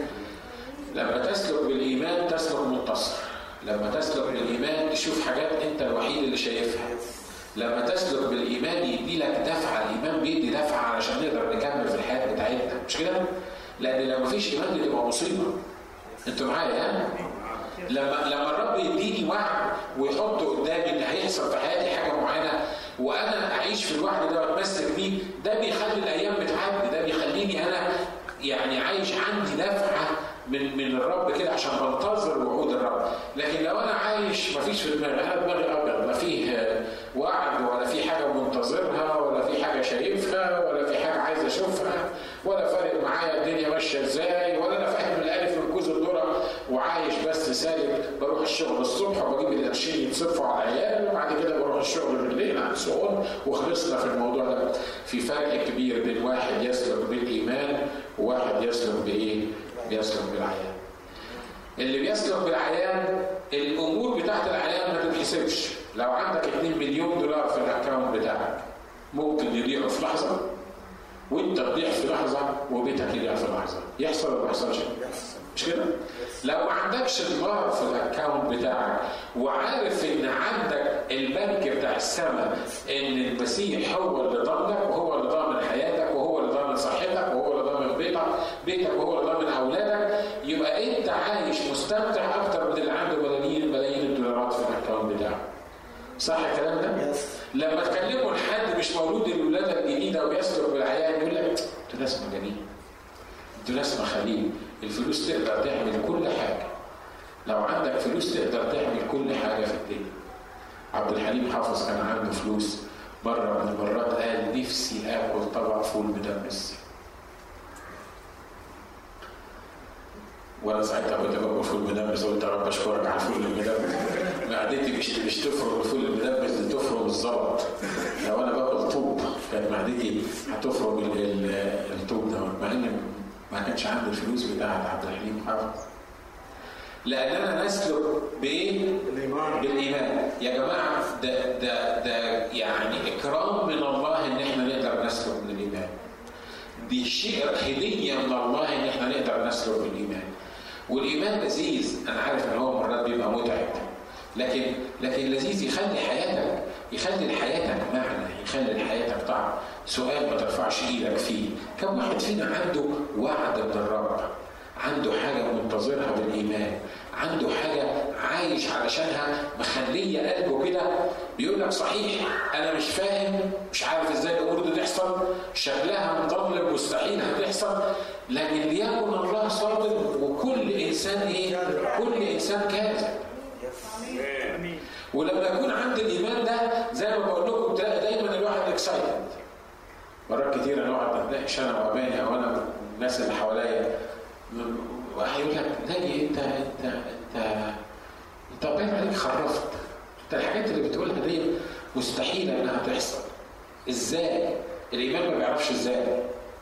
لما تسلك بالايمان تسلك منتصر لما تسلك بالايمان تشوف حاجات انت الوحيد اللي شايفها لما تسلك بالايمان يدي لك دفعه الايمان بيدي دفعه علشان نقدر نكمل في الحياه بتاعتنا مش كده؟ لان لو مفيش ايمان دي تبقى مصيبه انتوا معايا ها؟ لما لما الرب يديني وعد ويحط قدامي ان هيحصل في حياتي حاجه معينه وانا اعيش في الوعد ده واتمسك بيه ده بيخلي الايام بتعدي ده بيخليني انا يعني عايش عندي دفعه من من الرب كده عشان بنتظر وعود الرب لكن لو انا عايش ما فيش في دماغي انا دماغي ابيض لا فيه وعد ولا في حاجه منتظرها ولا في حاجه شايفها ولا في حاجه عايز اشوفها ولا فارق معايا الدنيا ماشيه ازاي ولا انا فاهم الالف من كوز الذره وعايش بس سالك بروح الشغل الصبح وبجيب القرشين يتصرفوا على العيال وبعد كده بروح الشغل بالليل عن سؤال وخلصنا في الموضوع ده في فرق كبير بين واحد يسلك بالايمان وواحد يسلك بايه؟ بيسلك بالعيان اللي بيسلك بالعيان الامور بتاعت العيان ما تتحسبش لو عندك 2 مليون دولار في الاكونت بتاعك ممكن يضيعوا في لحظه وانت تضيع في لحظه وبيتك يضيع في لحظه يحصل ولا ما يحصلش مش كده لو ما عندكش دولار في الاكونت بتاعك وعارف ان عندك البنك بتاع السماء ان المسيح هو اللي ضامنك وهو اللي ضامن حياتك وهو اللي ضامن صحتك وهو اللي ضامن بيتك بيتك وهو اللي ضامن اولادك يبقى انت عايش مستمتع اكتر من اللي عنده ملايين ملايين الدولارات في الاكونت بتاعه صح الكلام ده؟ لما تكلموا لحد مش مولود الولاده الجديده وبيسلك بالعيان يقول لك انتوا ناس مجانين انتوا ناس مخالين الفلوس تقدر تعمل كل حاجه لو عندك فلوس تقدر تعمل كل حاجه في الدنيا عبد الحليم حافظ كان عنده فلوس مرة من المرات قال نفسي آكل طبق فول مدمس وانا ساعتها كنت باكل فول مدمس قلت يا رب اشكرك على الفول المدمس معدتي مش مش تفرم الفول المدمس دي تفرم الزلط لو انا باكل طوب كانت معدتي هتفرم الطوب ده مع ان ما كانش عندي الفلوس بتاعت عبد الحليم حافظ لاننا نسلك بايه؟ الايمان بالايمان يا جماعه ده ده ده يعني اكرام من الله ان احنا نقدر نسلك بالايمان دي شيء هديه من الله ان احنا نقدر نسلك بالايمان والايمان لذيذ انا عارف ان هو مرات بيبقى متعب لكن لكن لذيذ يخلي حياتك يخلي لحياتك معنى يخلي لحياتك طعم سؤال ما ترفعش ايدك فيه كم واحد فينا عنده وعد من الرب عنده حاجه منتظرها بالايمان عنده حاجه عايش علشانها مخليه قلبه كده بيقول لك صحيح انا مش فاهم مش عارف ازاي الامور دي تحصل شكلها مطلب مستحيل هتحصل لكن ليكن الله صادق وكل انسان ايه؟ كل انسان كاذب ولما يكون عند الايمان ده زي ما بقول لكم تلاقي دايما الواحد اكسايتد مرات كتير انا اقعد اتناقش انا واباني او انا الناس اللي حواليا واحد يقول لك ناجي انت انت انت انت باين عليك خرفت انت الحاجات اللي بتقولها دي مستحيله انها تحصل ازاي؟ الايمان ما بيعرفش ازاي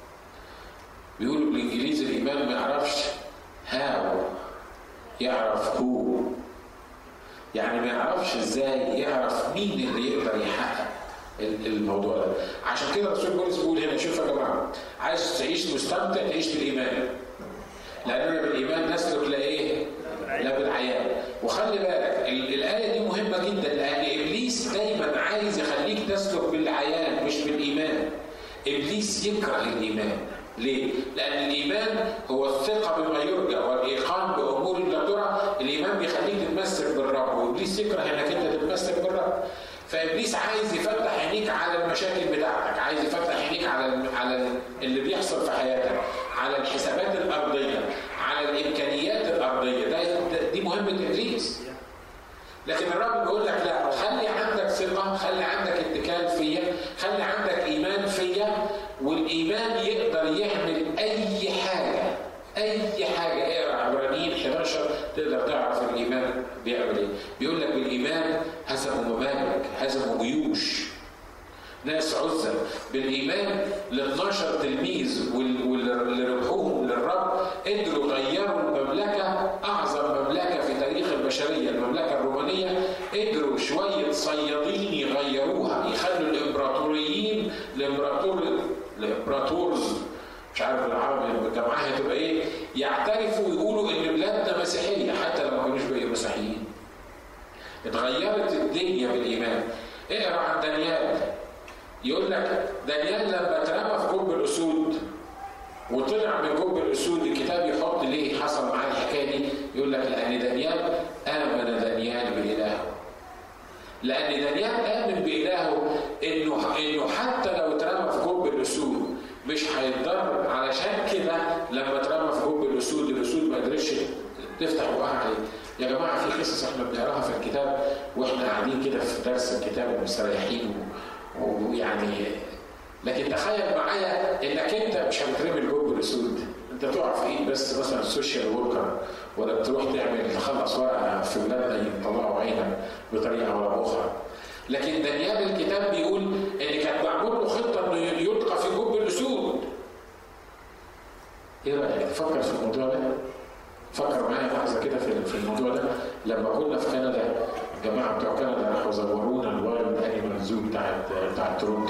بيقولوا بالانجليزي الايمان ما يعرفش هاو يعرف هو يعني ما يعرفش ازاي يعرف مين اللي يقدر يحقق الموضوع ده عشان كده الرسول بولس بيقول هنا شوف يا جماعه عايز تعيش مستمتع تعيش بالايمان لاننا بالايمان نسلك لا ايه؟ لا بالعيان وخلي بالك الايه دي مهمه جدا لان ابليس دايما عايز يخليك تسلك بالعيان مش بالايمان ابليس يكره الايمان ليه؟ لأن الإيمان هو الثقة بما يرجى والإيقان بأمور لا ترى، الإيمان بيخليك تتمسك بالرب، وإبليس يكره إنك أنت تتمسك بالرب. فابليس عايز يفتح عينيك على المشاكل بتاعتك عايز يفتح عينيك على على اللي بيحصل في حياتك على الحسابات الارضيه على الامكانيات الارضيه ده دي مهمه ابليس لكن الرب بيقول لك لا خلي عندك ثقه خلي عندك اتكال فيا خلي عندك ايمان فيا والايمان يقدر يعمل اي حاجه اي حاجه اقرا عبرانيين 11 تقدر تعرف الايمان بيعمل ايه بيقول لك بالايمان هزموا ممالك هزموا جيوش ناس عزة بالإيمان ال 12 تلميذ واللي ربحوهم للرب قدروا يغيروا المملكة أعظم مملكة في تاريخ البشرية المملكة الرومانية قدروا شوية صيادين يغيروها يخلوا الإمبراطوريين الإمبراطور الإمبراطورز مش عارف العربي جمعها تبقى ايه يعترفوا ويقولوا ان بلادنا مسيحيه حتى لو ما كانوش بقوا مسيحيين اتغيرت الدنيا بالايمان اقرا عن دانيال يقول لك دانيال لما اترمى في جب الاسود وطلع من جب الاسود الكتاب يحط ليه حصل معاه الحكايه دي يقول لك لان دانيال امن دانيال بالهه لان دانيال امن بالهه انه انه حتى لو اترمى في جب الاسود مش هيتضرر علشان كده لما اترمى في جب الاسود الاسود ما قدرتش تفتح بقها عليه يا جماعه في قصص احنا بنقراها في الكتاب واحنا قاعدين كده في درس الكتاب ومستريحين ويعني لكن تخيل معايا انك انت مش هتترمي الجب الاسود انت تقع في ايد بس مثلا سوشيال وركر ولا تروح تعمل تخلص ورقه في بلادنا يطلعوا عينك بطريقه ولا باخرى لكن دانيال الكتاب بيقول ان كان معمول له خطه انه يلقى في جب الاسود ايه رايك تفكر في الموضوع ده؟ فكر معايا لحظه كده في الموضوع ده لما كنا في كندا الجماعه بتوع كندا راحوا زورونا الوايلد انيمال زو بتاع بتاع تورونتو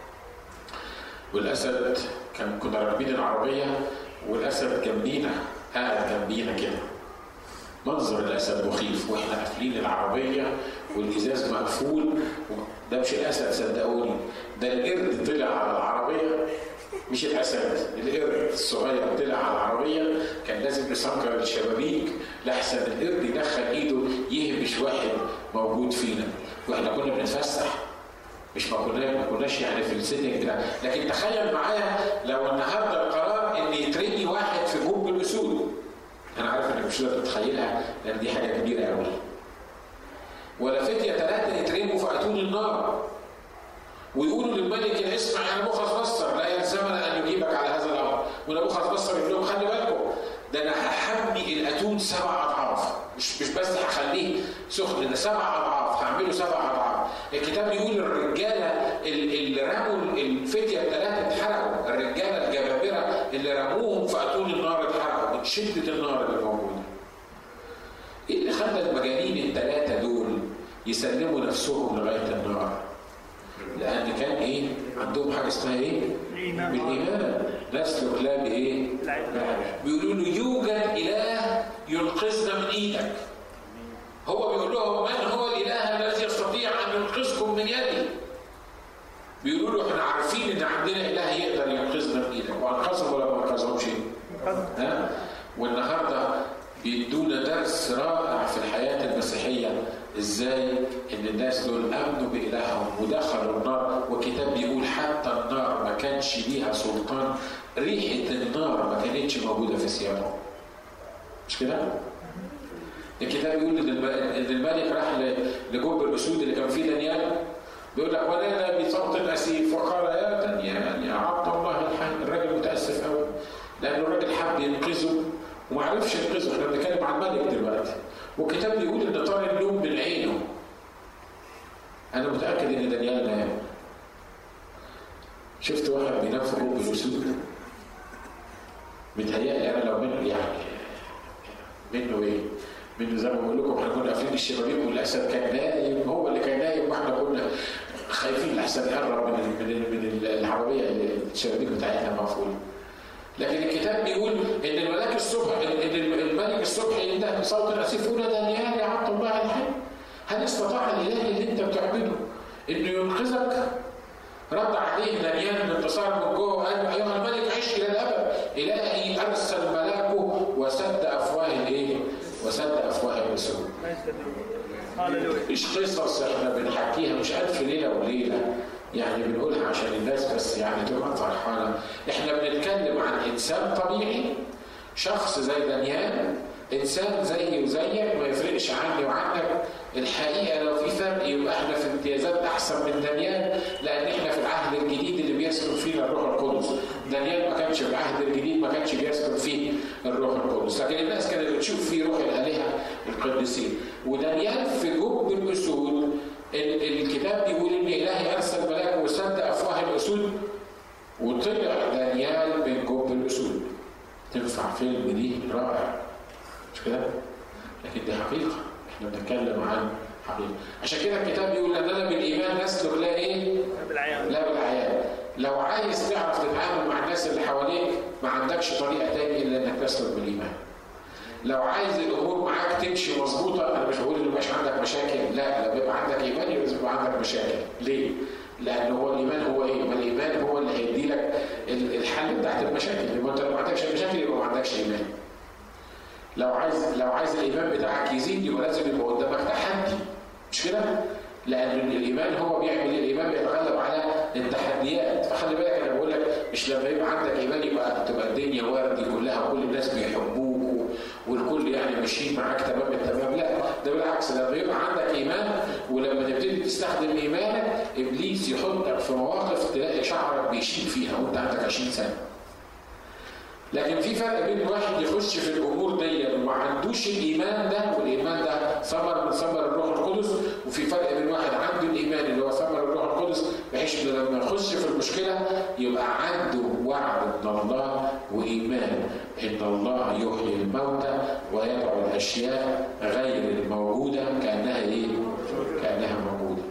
والاسد كان كنا راكبين العربيه والاسد جنبينا قاعد جنبينا كده منظر الاسد مخيف واحنا قافلين العربيه والازاز مقفول ده مش الاسد صدقوني ده القرد طلع على العربيه مش الاسد القرد الصغير طلع على العربيه كان لازم نسكر الشبابيك لحسن القرد يدخل ايده يهبش واحد موجود فينا واحنا كنا بنتفسح مش ما كنا ما كناش يعني في السيتنج ده لكن تخيل معايا لو النهارده القرار ان يترمي واحد في جوب الاسود انا عارف انك مش قادر تتخيلها لان دي حاجه كبيره قوي ولا فتيه ثلاثه يترموا في اتون النار ويقولوا للملك اسمع يا نبوخذ نصر لا يلزمنا ان يجيبك على هذا الامر ونبوخذ نصر يقول لهم خلي بالكم ده انا هحمي الاتون سبع اضعاف مش مش بس هخليه سخن ده سبع اضعاف هعمله سبع اضعاف الكتاب بيقول الرجاله اللي رموا الفتيه الثلاثه اتحرقوا الرجاله الجبابره اللي رموهم في اتون النار اتحرقوا من شده النار اللي موجوده ايه اللي خلى المجانين الثلاثه دول يسلموا نفسهم لغايه النار لان كان ايه عندهم حاجه اسمها ايه بالايمان نسلك لا بايه؟ بيقولوا له يوجد اله ينقذنا من ايدك هو بيقول لهم من هو الاله الذي يستطيع ان ينقذكم من يدي بيقولوا له احنا عارفين ان عندنا اله يقدر ينقذنا من ايدك وانقذهم ولا ما انقذهمش؟ ها؟ والنهارده بيدونا درس رائع في الحياه المسيحيه ازاي ان الناس دول امنوا بالههم ودخلوا النار والكتاب بيقول حتى النار ما كانش ليها سلطان ريحه النار ما كانتش موجوده في ثيابهم مش كده؟ الكتاب بيقول ان الملك راح لجب الاسود اللي كان فيه دانيال بيقول لك ونادى بصوت اسيف وقال يا دانيال يا عبد الله الحي الراجل متاسف قوي لان الراجل حب ينقذه وما عرفش ينقذه احنا بنتكلم عن الملك دلوقتي والكتاب بيقول ان طار النوم من عينه انا متاكد ان دانيال نام شفت واحد بينام في قلب الاسود متهيألي انا لو منه يعني منه ايه؟ منه زي ما بقول لكم احنا كنا قافلين الشبابيك والاسد كان نايم هو اللي كان نايم واحنا كنا خايفين لحسن يقرب من من من العربيه الشبابيك بتاعتنا مقفوله. لكن الكتاب بيقول ان الملاك الصبح ان الملك الصبح ينده بصوت اسيف يقول دانيال يا عبد الله الحي هل استطاع الاله اللي انت بتعبده انه ينقذك؟ رد عليه دانيال بانتصار من جوه وقال له ايها الملك عش الى الابد الهي ارسل ملاكه وسد افواه الايه؟ وسد افواه الرسول. مش قصص احنا بنحكيها مش الف ليله وليله يعني بنقولها عشان الناس بس يعني تبقى فرحانه احنا بنتكلم عن انسان طبيعي شخص زي دانيال انسان زيي وزيك ما يفرقش عني وعنك الحقيقه لو في فرق يبقى احنا في امتيازات احسن من دانيال لان احنا في العهد الجديد اللي بيسكن فينا الروح القدس دانيال ما كانش في العهد الجديد ما كانش بيسكن فيه الروح القدس لكن الناس كانت بتشوف فيه روح الالهه القديسين ودانيال في جب الاسود الكتاب بيقول ان الهي ارسل ملاك وسد افواه الاسود وطلع دانيال من جب الاسود تنفع فيلم دي رائع مش كده؟ لكن دي حقيقه احنا بنتكلم عن حقيقه عشان كده الكتاب بيقول اننا بالايمان نسلك لا ايه؟ لا بالعيان لو عايز تعرف تتعامل مع الناس اللي حواليك ما عندكش طريقه تاني الا انك تسلك بالايمان لو عايز الامور معاك تمشي مظبوطه انا مش بقول ان مش عندك مشاكل لا لو بيبقى عندك ايمان لازم يبقى عندك مشاكل ليه؟ لان هو الايمان هو ايه؟ ما الايمان هو اللي هيدي لك الحل بتاعت المشاكل يبقى انت لو ما عندكش مشاكل يبقى ما عندكش ايمان لو عايز لو عايز الايمان بتاعك يزيد يبقى لازم يبقى قدامك تحدي مش كده؟ لان الايمان هو بيعمل الايمان بيتغلب على التحديات فخلي بالك انا بقول لك مش لما يبقى عندك ايمان يبقى تبقى الدنيا وردي كلها وكل الناس بيحبوك والكل يعني ماشيين معاك تمام التمام لا ده بالعكس لما يبقى عندك ايمان ولما تبتدي تستخدم ايمانك ابليس يحطك في مواقف تلاقي شعرك بيشيل فيها وانت عندك 20 سنه لكن في فرق بين واحد يخش في الامور دي وما عندوش الايمان ده والايمان ده ثمر من ثمر الروح القدس وفي فرق بين واحد عنده الايمان اللي هو ثمر الروح القدس بحيث انه لما يخش في المشكله يبقى عنده وعد من الله وايمان ان الله يحيي الموتى ويدعو الاشياء غير الموجوده كانها ايه؟ كانها موجوده.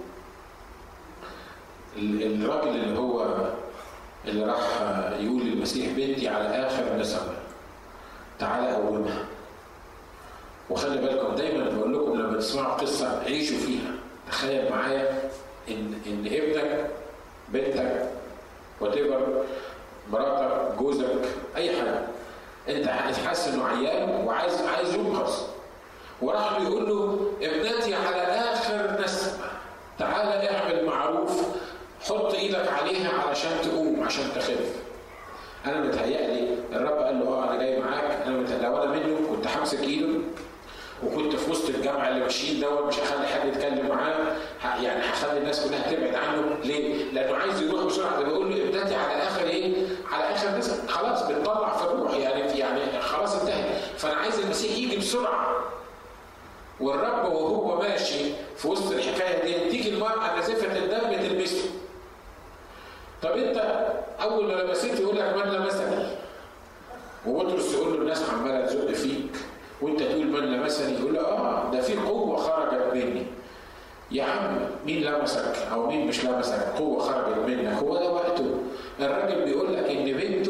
الراجل اللي هو اللي راح يقول للمسيح بنتي على اخر نسمه تعالى قومها وخلي بالكم دايما بقول لكم لما تسمعوا قصه عيشوا فيها تخيل معايا ان ان ابنك بنتك وات مراتك جوزك اي حاجه انت حاسس انه عيان وعايز عايز ينقذ وراح بيقول له ابنتي على اخر نسمه تعالى اعمل معروف حط ايدك عليها علشان تقوم عشان تخف انا متهيألي الرب قال له اه انا جاي معاك انا متهيألي لو انا منه كنت همسك ايده وكنت في وسط الجامعه اللي ماشيين دوت مش هخلي حد يتكلم معاه يعني هخلي الناس كلها تبعد عنه ليه؟ لانه عايز يروح بسرعه ده بيقول له ابنتي على اخر ايه؟ على اخر نسب خلاص بتطلع في الروح يعني يعني خلاص انتهت فانا عايز المسيح يجي بسرعه والرب وهو ماشي في وسط الحكايه دي تيجي المراه نزفه الدم تلمسه طب انت اول ما لمسيت يقول لك من لمسني وبطرس يقول له الناس عماله تزق فيك وانت تقول من لمسني يقول له اه ده في قوه خرجت مني يا عم مين لمسك او مين مش لمسك قوه خرجت منك هو ده وقته الراجل بيقول لك ان بنته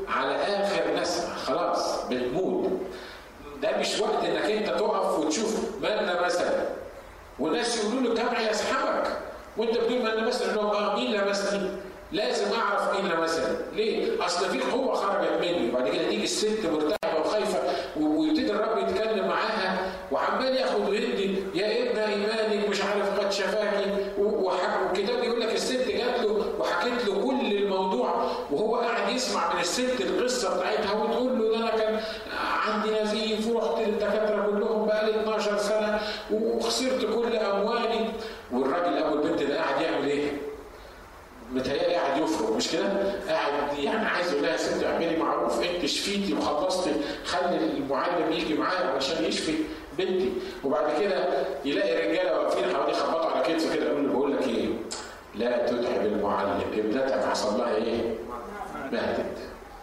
على اخر نسمه خلاص بتموت ده مش وقت انك انت تقف وتشوف من مثلا والناس يقولوا له كم يسحبك وانت بتقول من مثلا لهم اه مين لمسني لازم اعرف مين لمسني ليه؟ اصل في قوه خرجت مني وبعد كده تيجي الست مرتعبه وخايفه ويبتدي الرب يتكلم معاها وعمال ياخد ويدي يا ابن ايمانك مش عارف قد شفاكي والكتاب بيقول لك الست جات له وحكت له كل الموضوع وهو قاعد يسمع من الست القصه بتاعتها وتقول له ده انا كان عندي نزيف ورحت للدكاتره كلهم بقالي 12 سنه وخسرت كل اموالي والراجل ابو البنت ده قاعد يعمل ايه؟ متهيألي قاعد يفرق مش كده؟ قاعد يعني عايز يقول لها يا ست اعملي معروف انت شفيتي وخلصتي خلي المعلم يجي معايا علشان يشفي بنتي وبعد كده يلاقي رجاله واقفين حواليه يخبطوا على كتفه كده يقول له بقول لك ايه؟ لا تتعب المعلم ابنتك حصل لها ايه؟ ماتت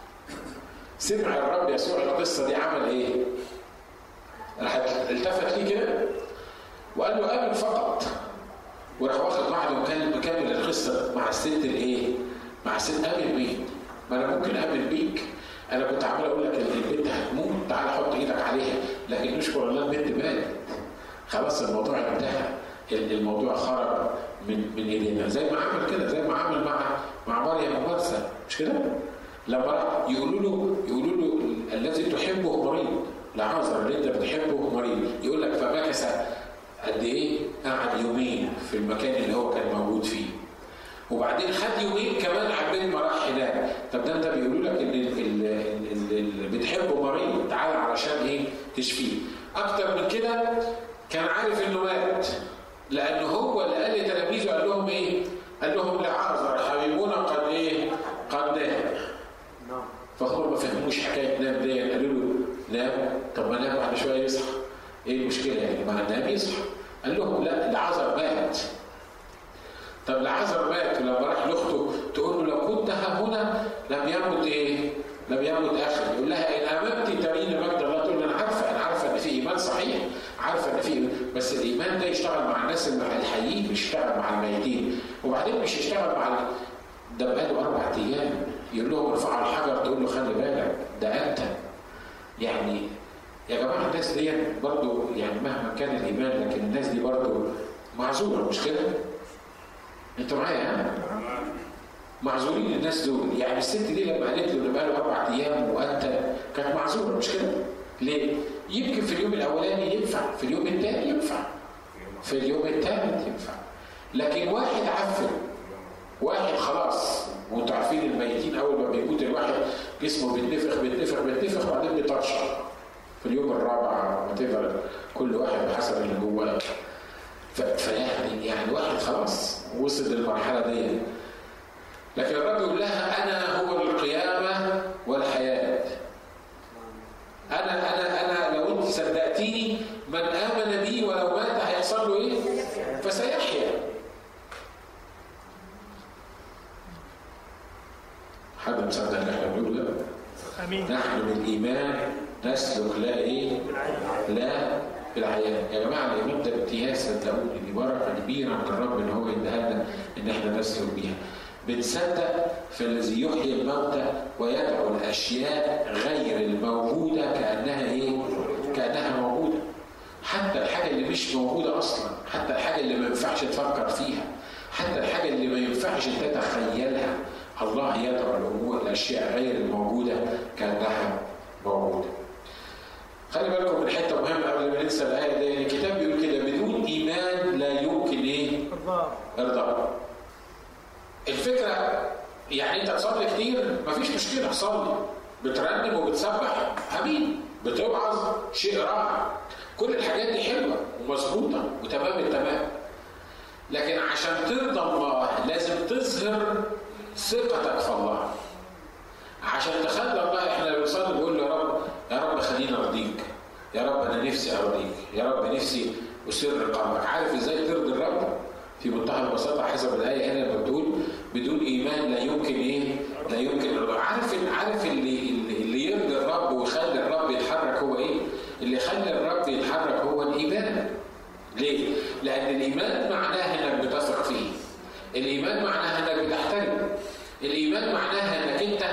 سمع الرب يسوع القصه دي عمل ايه؟ راح التفت ليه كده وقال له قابل فقط وراح واخد بعضه وكلم مكمل القصه مع الست الايه؟ مع الست قابل مين؟ ما انا ممكن اقابل بيك انا كنت عمال اقول لك البنت هتموت تعال حط ايدك عليها لكن نشكر الله البنت ماتت خلاص الموضوع انتهى الموضوع خرج من من ايدينا زي ما عمل كده زي ما عمل مع مع مريم ومرسى مش كده؟ لما يقولوا له يقولوا له الذي تحبه مريض لعازر اللي انت بتحبه مريض يقول لك فمكث قد ايه؟ قعد يومين في المكان اللي هو كان موجود فيه. وبعدين خد يومين كمان عبين ما راح هناك، طب ده انت بيقولوا لك ان اللي بتحبه مريض تعالى علشان ايه؟ تشفيه. اكتر من كده كان عارف انه مات لانه هو اللي قال لتلاميذه قال لهم ايه؟ قال لهم لعازر حبيبنا قد ايه؟ قد نام. فهم ما فهموش حكايه نام دي قالوا له نام طب ما نام بعد شويه يصحى ايه المشكله يعني ما نام يصحى قال لهم لا العذر مات طب العذر مات ولما راح لاخته تقول له لو كنت ها هنا لم يمت ايه؟ لم يمت اخي يقول لها ان امنت ترين مجد الله تقول انا عارفه انا عارفه ان في ايمان صحيح عارفه ان في إيمان. بس الايمان ده يشتغل مع الناس الحيين مش يشتغل مع الميتين وبعدين مش يشتغل مع ده بقاله اربع ايام يقول لهم ارفعوا الحجر تقول له خلي بالك ده انت يعني يا جماعه الناس دي برضه يعني مهما كان الايمان لكن الناس دي برضه معذوره مش كده؟ انتوا معايا ها؟ معذورين الناس دول يعني الست دي لما قالت له بقى له اربع ايام وانت كانت معذوره مش كده؟ ليه؟ يمكن في اليوم الاولاني ينفع في اليوم الثاني ينفع في اليوم الثالث ينفع لكن واحد عفن واحد خلاص وانتوا عارفين الميتين اول ما بيموت الواحد جسمه بيتنفخ بيتنفخ بيتنفخ وبعدين بيطرشق في اليوم الرابع وتفر كل واحد بحسب اللي جواه فيعني يعني واحد خلاص وصل للمرحله دي لكن الرب يقول لها انا هو القيامه والحياه انا انا انا لو انت صدقتيني من امن بي ولو مات هيحصل له ايه؟ فسيحيا حد مصدق اللي احنا بنقوله ده؟ امين نحن بالايمان نسلك لا ايه؟ لا بالعيان يا جماعه الايمان ده امتياز صدقوني دي بركه كبيره من الرب ان هو يديها لنا ان احنا نسلك بيها بنصدق في الذي يحيي الموتى ويدعو الاشياء غير الموجوده كانها ايه؟ كانها موجوده حتى الحاجه اللي مش موجوده اصلا حتى الحاجه اللي ما ينفعش تفكر فيها حتى الحاجه اللي ما ينفعش تتخيلها الله يدعو الامور الاشياء غير الموجوده كانها موجوده. خلي بالكم من حته مهمه قبل ما ننسى الايه دي الكتاب بيقول كده بدون ايمان لا يمكن ايه؟ الله ارضاء. الفكره يعني انت تصلي كتير مفيش مشكله صلي بترنم وبتسبح امين بتوعظ شيء رائع كل الحاجات دي حلوه ومظبوطه وتمام التمام لكن عشان ترضى الله لازم تظهر ثقتك في الله عشان تخلي الله احنا بنصلي بنقول يا رب يا رب خليني ارضيك يا رب انا نفسي ارضيك يا رب نفسي اسر قلبك عارف ازاي ترضي الرب في منتهى البساطه حسب الايه هنا لما بتقول بدون ايمان لا يمكن ايه لا يمكن الرضا عارف عارف اللي اللي يرضي الرب ويخلي الرب يتحرك هو ايه اللي يخلي الرب يتحرك هو الايمان ليه لان الايمان معناه انك بتثق فيه الايمان معناها انك بتحترم الايمان معناها انك انت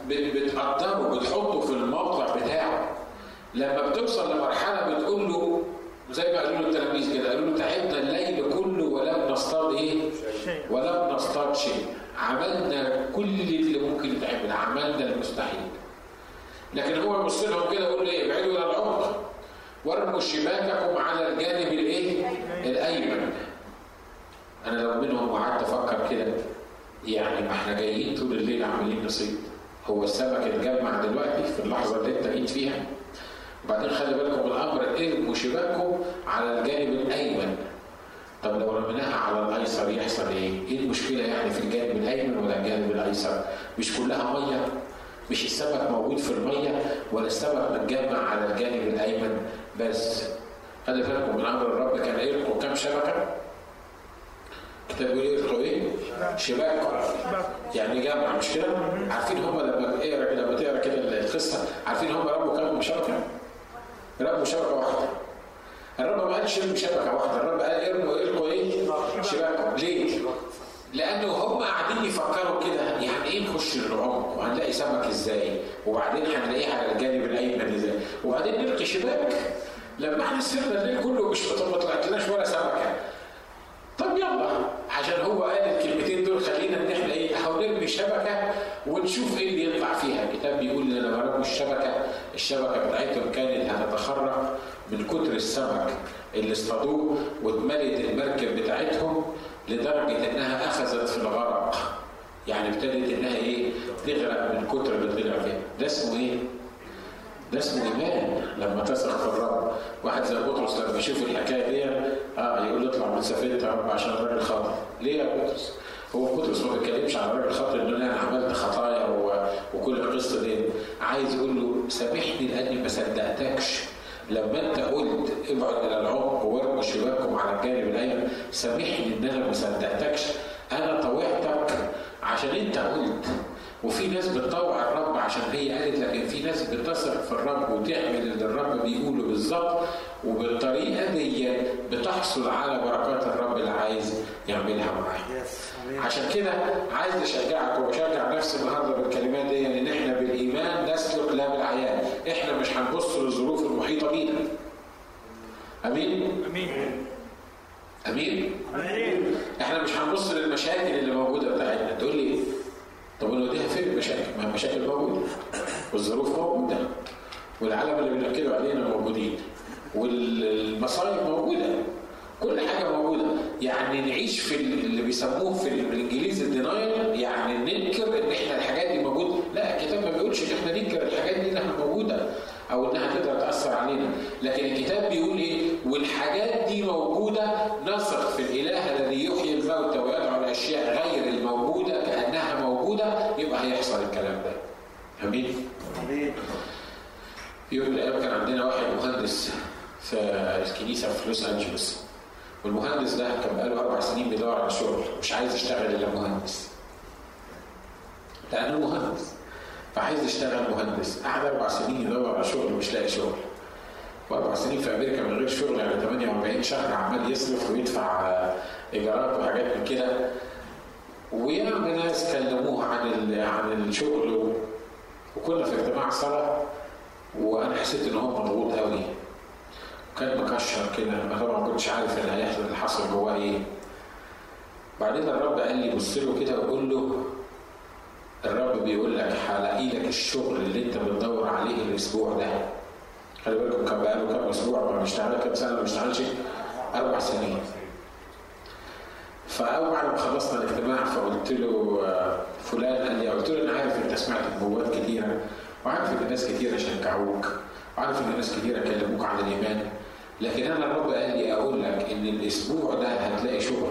بتقدره بتحطه في الموقع بتاعه لما بتوصل لمرحله بتقول له زي ما قالوا له التلاميذ كده قالوا له تعبنا الليل كله ولم نصطاد ايه؟ ولم نصطاد شيء عملنا كل اللي ممكن يتعمل عملنا المستحيل لكن هو يبص لهم كده يقول ايه ابعدوا الى العمق وارموا شباككم على الجانب الايه؟ الايمن انا لو منهم وقعدت افكر كده يعني ما احنا جايين طول الليل عاملين نصيد هو السمك اتجمع دلوقتي في اللحظه اللي انت جيت فيها وبعدين خلي بالكم الامر ارموا شباككم على الجانب الايمن طب لو رميناها على الايسر يحصل ايه؟ ايه المشكله يعني في الجانب الايمن ولا الجانب الايسر؟ مش كلها ميه؟ مش السمك موجود في الميه ولا السمك متجمع على الجانب الايمن بس خلي بالكم من امر الرب كان يلقوا كام شبكه؟ كتاب بيقول يلقوا ايه؟ شباك يعني جمع مش كده؟ عارفين هم لما تقرا كده لما تقرا كده القصه عارفين هم ربوا كام شبكه؟ ربوا شبكه واحده الرب ما قالش ارموا شبكه واحده الرب قال ارموا القوا ايه؟ شباكه ليه؟ لانه هم قاعدين يفكروا كده يعني ايه نخش العمق وهنلاقي سمك ازاي وبعدين هنلاقيه على الجانب الايمن ازاي وبعدين نلقي شباك لما احنا سرنا الليل كله مش ما طلعتناش ولا سمكه طب يلا عشان هو قال الكلمتين دول خلينا ان احنا ايه اهو نرمي شبكه ونشوف ايه اللي يطلع فيها الكتاب بيقول لما رموا الشبكه الشبكه بتاعتهم كانت هتتخرق من كتر السمك اللي اصطادوه واتملت المركب بتاعتهم لدرجه انها اخذت في الغرق يعني ابتدت انها ايه تغرق من كتر اللي طلع فيها ده اسمه ايه؟ ده اسمه ايمان لما تثق في الرب واحد زي بطرس لما يشوف الحكايه دي اه يقول له اطلع من سفينه يا رب عشان الراجل خاطئ ليه يا بطرس؟ هو بطرس ما بيتكلمش عن الراجل خاطئ ان انا عملت خطايا و... وكل القصه دي عايز يقول له سامحني لاني ما صدقتكش لما انت قلت ابعد الى العمق وارموا شباككم على الجانب الايمن سامحني ان انا ما صدقتكش انا طوعتك عشان انت قلت وفي ناس بتطوع الرب عشان هي قالت لكن في ناس بتثق في الرب وتعمل اللي الرب بيقوله بالظبط وبالطريقه دي بتحصل على بركات الرب اللي عايز يعملها معاك. عشان كده عايز اشجعك واشجع نفسي النهارده بالكلمات دي ان احنا بالايمان نسلك لا بالعيان، احنا مش هنبص للظروف المحيطه بينا. امين؟ امين امين؟ امين احنا مش هنبص للمشاكل اللي موجوده بتاعتنا، تقول لي طب ونوديها فين المشاكل؟ ما المشاكل موجوده والظروف موجوده والعالم اللي بنأكده علينا موجودين والمصايب موجوده كل حاجه موجوده يعني نعيش في اللي بيسموه في بالانجليزي الدينايل يعني ننكر ان احنا الحاجات دي موجوده لا الكتاب ما بيقولش ان احنا ننكر الحاجات دي انها موجوده او انها تقدر تاثر علينا لكن الكتاب بيقول ايه والحاجات دي موجوده نثق في الاله الذي يحيي الموتى ويدعو الاشياء غير الموجوده كانها موجوده يبقى هيحصل الكلام ده امين امين في يوم من الايام كان عندنا واحد مهندس في الكنيسه في لوس انجلوس والمهندس ده كان بقاله اربع سنين بيدور على شغل مش عايز يشتغل الا مهندس لانه مهندس فعايز يشتغل مهندس قعد اربع سنين يدور على شغل مش لاقي شغل واربع سنين في امريكا من غير شغل يعني 48 شهر عمال يصرف ويدفع آه، ايجارات وحاجات من كده وياما ناس كلموه عن ال- عن الشغل و- وكنا في اجتماع صلاه وانا حسيت ان هو مضغوط قوي كان مكشر كده انا طبعا ما كنتش عارف اللي هيحصل اللي حصل جواه ايه بعدين الرب قال لي بص له كده وقول له الرب بيقول لك هلاقي لك الشغل اللي انت بتدور عليه الاسبوع ده خلي بالكم كان بقاله كام اسبوع ما بيشتغل كام سنه ما بيشتغلش اربع سنين فاول بعد ما خلصنا الاجتماع فقلت له آه، فلان قال لي قلت له انا عارف انت سمعت نبوات كتيره وعارف ان ناس كتيره شجعوك وعارف ان ناس كتيره كلموك عن الايمان لكن انا الرب قال لي اقول لك ان الاسبوع ده هتلاقي شغل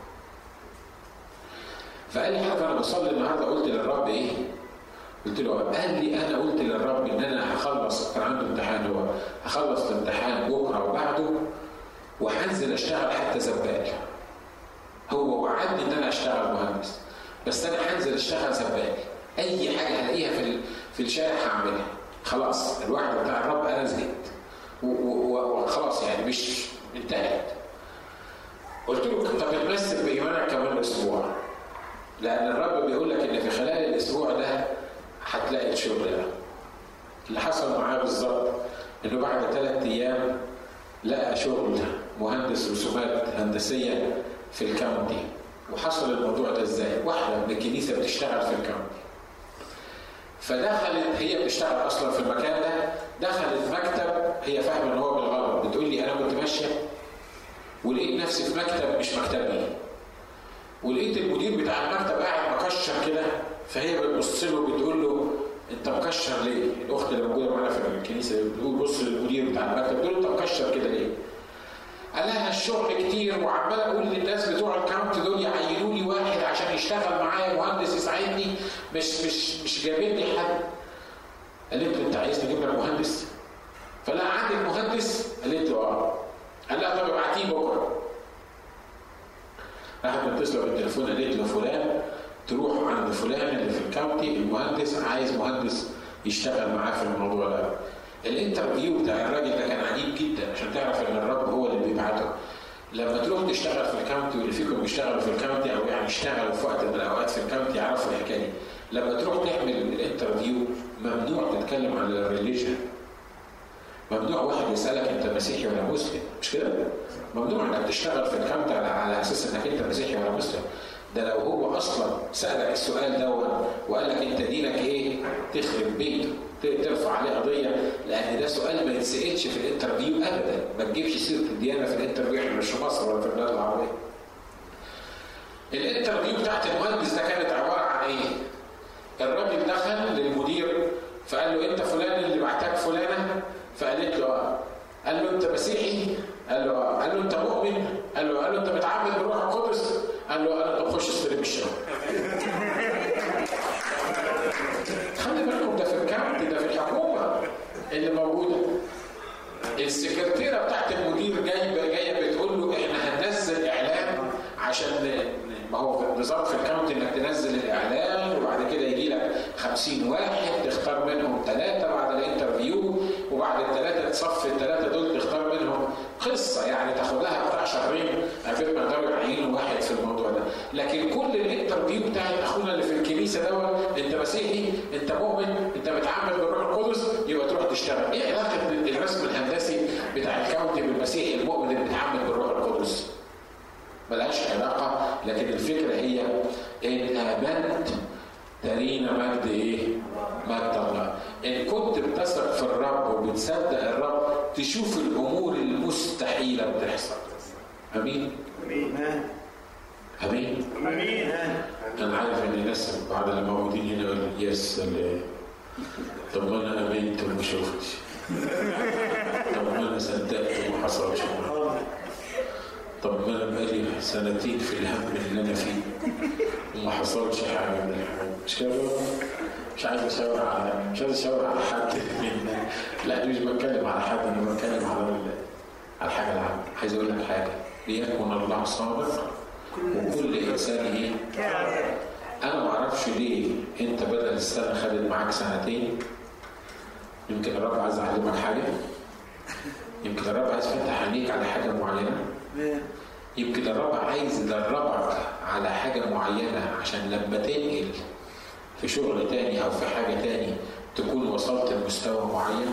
فقال لي حاجه انا بصلي النهارده قلت للرب ايه؟ قلت له قال لي انا قلت للرب ان انا هخلص كان عنده امتحان هو هخلص الامتحان بكره وبعده وهنزل اشتغل حتى زبال هو وعدني ان انا اشتغل مهندس بس انا هنزل اشتغل زبال اي حاجه هلاقيها في ال- في الشارع هعملها خلاص الوعد بتاع الرب انا زهقت و- و- وخلاص يعني مش انتهت قلت له طب اتمسك بايمانك كمان اسبوع لان الرب بيقول لك ان في خلال الاسبوع ده هتلاقي الشغل ده اللي حصل معاه بالظبط انه بعد ثلاث ايام لقى شغل مهندس رسومات هندسيه في الكاونتي وحصل الموضوع ده ازاي؟ واحده من الكنيسه بتشتغل في الكاونتي فدخلت هي بتشتغل اصلا في المكان ده دخلت مكتب هي فاهمه ان هو بالغلط بتقول لي انا كنت ماشيه ولقيت نفسي في مكتب مش مكتبي ولقيت المدير بتاع المكتب قاعد مكشر كده فهي بتبص له بتقول له انت مكشر ليه؟ الاخت اللي موجوده معانا في الكنيسه بتقول بص للمدير بتاع المكتب بتقول له انت مكشر كده ليه؟ قال لها الشغل كتير وعمال اقول للناس بتوع الكاونت دول يعينوا لي واحد عشان يشتغل معايا مهندس يساعدني مش مش مش جايبين لي حد قالت له انت عايز نجيب لك مهندس؟ فلا عندك مهندس؟ قالت له اه قال لها طب ابعتيه بكره راحت متصله بالتليفون قالت له فلان تروح عند فلان اللي في الكاونتي المهندس عايز مهندس يشتغل معاه في الموضوع ده الانترفيو بتاع الراجل ده كان عجيب جدا عشان تعرف ان الرب هو اللي بيبعته لما تروح تشتغل في الكاونتي واللي فيكم بيشتغلوا في الكاونتي او يعني اشتغلوا في وقت من الاوقات في الكاونتي يعرفوا الحكايه دي لما تروح تعمل الانترفيو ممنوع تتكلم عن الريليجن ممنوع واحد يسالك انت مسيحي ولا مسلم مش كده؟ ممنوع انك تشتغل في الكاونتي على, على اساس انك انت مسيحي ولا مسلم ده لو هو اصلا سالك السؤال ده وقال لك انت دينك ايه تخرب بيته ترفع عليه قضيه لان ده سؤال ما يتسالش في الانترفيو ابدا ما تجيبش سيره الديانه في الانترفيو احنا مش في مصر ولا في البلاد العربيه الانترفيو بتاعت المهندس ده كانت عباره عن ايه؟ الراجل دخل للمدير فقال له انت فلان اللي بعتك فلانه فقالت له اه قال له انت مسيحي؟ قال له اه قال له انت مؤمن؟ قال له قال له انت متعامل بالروح القدس؟ قال له انا طب خش استلم الشغل خلي بالكم ده في الكاونتي ده في الحكومه اللي موجوده السكرتيره بتاعت المدير جايبه جايه بتقول له احنا هننزل اعلان عشان ما هو نظام في الكاونتي انك تنزل الاعلان وبعد كده يجي لك 50 واحد تختار منهم ثلاثه بعد الانترفيو وبعد الثلاثه تصفي الثلاثه دول تختار منهم قصه يعني تاخد لها بتاع شهرين قبل ما يقدروا يعينوا واحد في الموضوع ده لكن كل الانترفيو بتاع اخونا اللي في الكنيسه دوت انت مسيحي انت مؤمن انت بتعامل بالروح القدس يبقى تروح تشتغل ايه علاقه الرسم الهندسي بتاع الكاونتي بالمسيحي المؤمن اللي بيتعامل بالروح القدس ملهاش علاقه لكن الفكره هي ان امنت ترينا مجد ايه؟ مجد الله. ان كنت بتثق في الرب وبتصدق الرب تشوف الامور المستحيله بتحصل. امين؟ امين امين؟ امين انا عارف ان الناس بعد اللي موجودين هنا يقول يا سلام طب ما انا امنت وما شفتش. طب ما انا صدقت وما حصلش. طب ما انا بقالي سنتين في الهم اللي انا فيه وما حصلش حاجه من الحاجات مش كده مش عايز اشاور على مش عايز اشاور على حد من لا مش بتكلم على حد انا بتكلم على ال... على الحاجه العامه عايز اقول لك حاجه ليكن الله صادق وكل انسان ايه انا ما اعرفش ليه انت بدل السنه خدت معاك سنتين يمكن الرب عايز يعلمك حاجه يمكن الرب عايز يفتح عينيك على حاجه معينه يمكن الرب عايز يدربك على حاجة معينة عشان لما تنقل في شغل تاني أو في حاجة تاني تكون وصلت لمستوى معين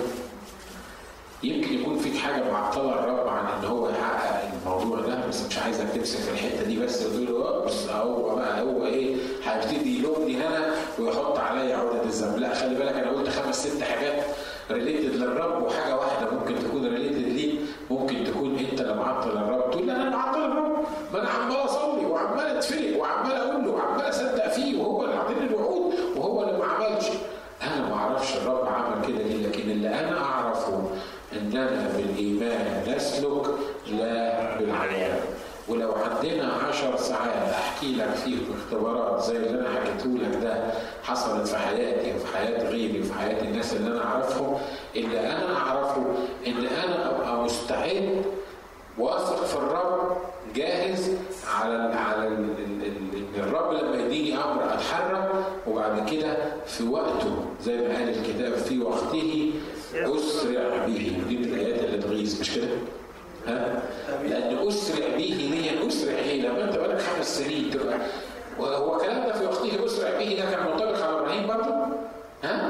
يمكن يكون فيك حاجة معطلة الرب عن إن هو يحقق الموضوع ده بس مش عايزك تمسك في الحتة دي بس وتقول له بص هو بقى هو إيه هيبتدي يلومني هنا ويحط عليا عقدة الذنب لا خلي بالك أنا قلت خمس ست حاجات ريليتد للرب وحاجة واحدة ممكن تكون ريليتد ليك ممكن تكون أنت اللي معطل الرب تقول لا أنا معطل الرب ما أنا عمال أصلي وعمال أتفرق وعمال أقول له وعمال أصدق فيه وهو اللي عاطيني الوعود وهو اللي ما عملش أنا ما أعرفش الرب عمل كده ليه لكن اللي أنا أعرفه إننا بالإيمان نسلك لا بالعيان ولو عندنا عشر ساعات احكي لك فيه اختبارات زي اللي انا حكيته لك ده حصلت في حياتي وفي حياه غيري وفي حياه الناس اللي انا اعرفهم اللي انا اعرفه ان انا ابقى مستعد واثق في الرب جاهز على ال على ال ان الرب لما يديني امر اتحرك وبعد كده في وقته زي ما قال الكتاب في وقته اسرع به دي من الايات اللي تغيظ مش كده؟ ها؟ لان اسرع به ليه اسرع ايه؟ لما انت بقالك خمس سنين تبقى وهو الكلام ده في وقته اسرع به ده كان منطبق على ابراهيم برضه؟ ها؟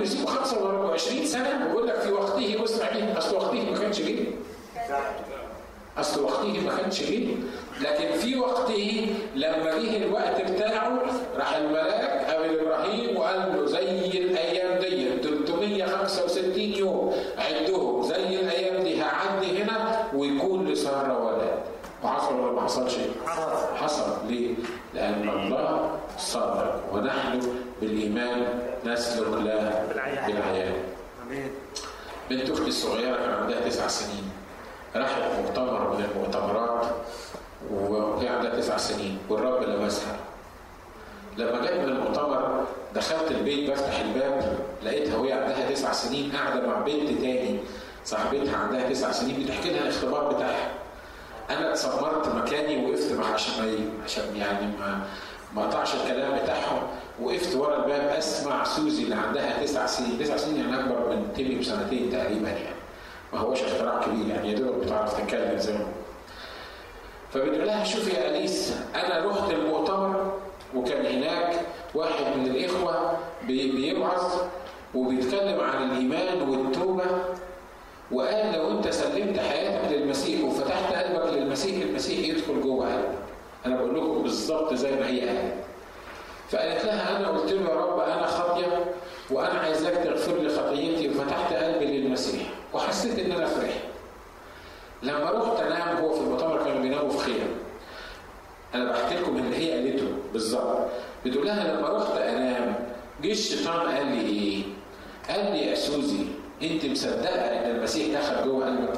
يسيبوا 25 سنه ويقول لك في وقته واسمع به اصل وقته ما كانش جه اصل وقته ما كانش جه لكن في وقته لما جه الوقت بتاعه راح الملاك قابل ابراهيم وقال له زي الايام دي 365 يوم عدهم زي الايام دي هعدي هنا ويكون لساره ولد وحصل ولا ما حصلش؟ حصل ليه؟ لأن الله صادق ونحن بالإيمان نسلك لا بالعيان بنت أختي الصغيرة كان عندها تسع سنين راحت مؤتمر من المؤتمرات وهي عندها تسع سنين والرب لمسها لما جت من المؤتمر دخلت البيت بفتح الباب لقيتها وهي عندها تسع سنين قاعده مع بنت تاني صاحبتها عندها تسع سنين بتحكي لها الاختبار بتاعها انا اتسمرت مكاني وقفت مع عشان عشان يعني ما ما قطعش الكلام بتاعهم وقفت ورا الباب اسمع سوزي اللي عندها تسع سنين تسع سنين يعني اكبر من تيمي بسنتين تقريبا يعني ما هوش اختراع كبير يعني يا دوب بتعرف تتكلم زي ما فبتقول لها شوفي يا اليس انا رحت المؤتمر وكان هناك واحد من الاخوه بيوعظ وبيتكلم عن الايمان والتوبه وقال لو انت سلمت حياتك للمسيح وفتحت قلبك للمسيح المسيح يدخل جوه قلبك انا بقول لكم بالظبط زي ما هي قالت فقالت لها انا قلت له يا رب انا خاطيه وانا عايزاك تغفر لي خطيتي وفتحت قلبي للمسيح وحسيت ان انا فرحت لما رحت انام هو في المؤتمر كانوا بيناموا في خيم انا بحكي لكم اللي هي قالته بالظبط بتقول لها لما رحت انام جه الشيطان قال لي ايه؟ قال لي يا سوزي انت مصدقه ان المسيح دخل جوه قلبك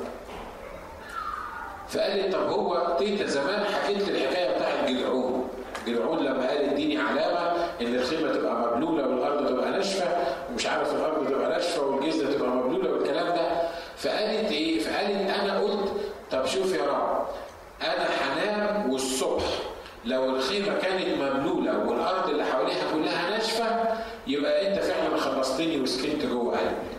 فقال لي طب هو تيتا زمان حكيت لي الحكايه بتاعت جدعون جدعون لما قال اديني علامه ان الخيمه تبقى مبلوله والارض تبقى ناشفه ومش عارف الارض تبقى ناشفه والجزه تبقى مبلوله والكلام ده فقالت ايه؟ فقالت انا قلت طب شوف يا رب انا هنام والصبح لو الخيمه كانت مبلوله والارض اللي حواليها كلها ناشفه يبقى انت فعلا خلصتني وسكنت جوه قلبي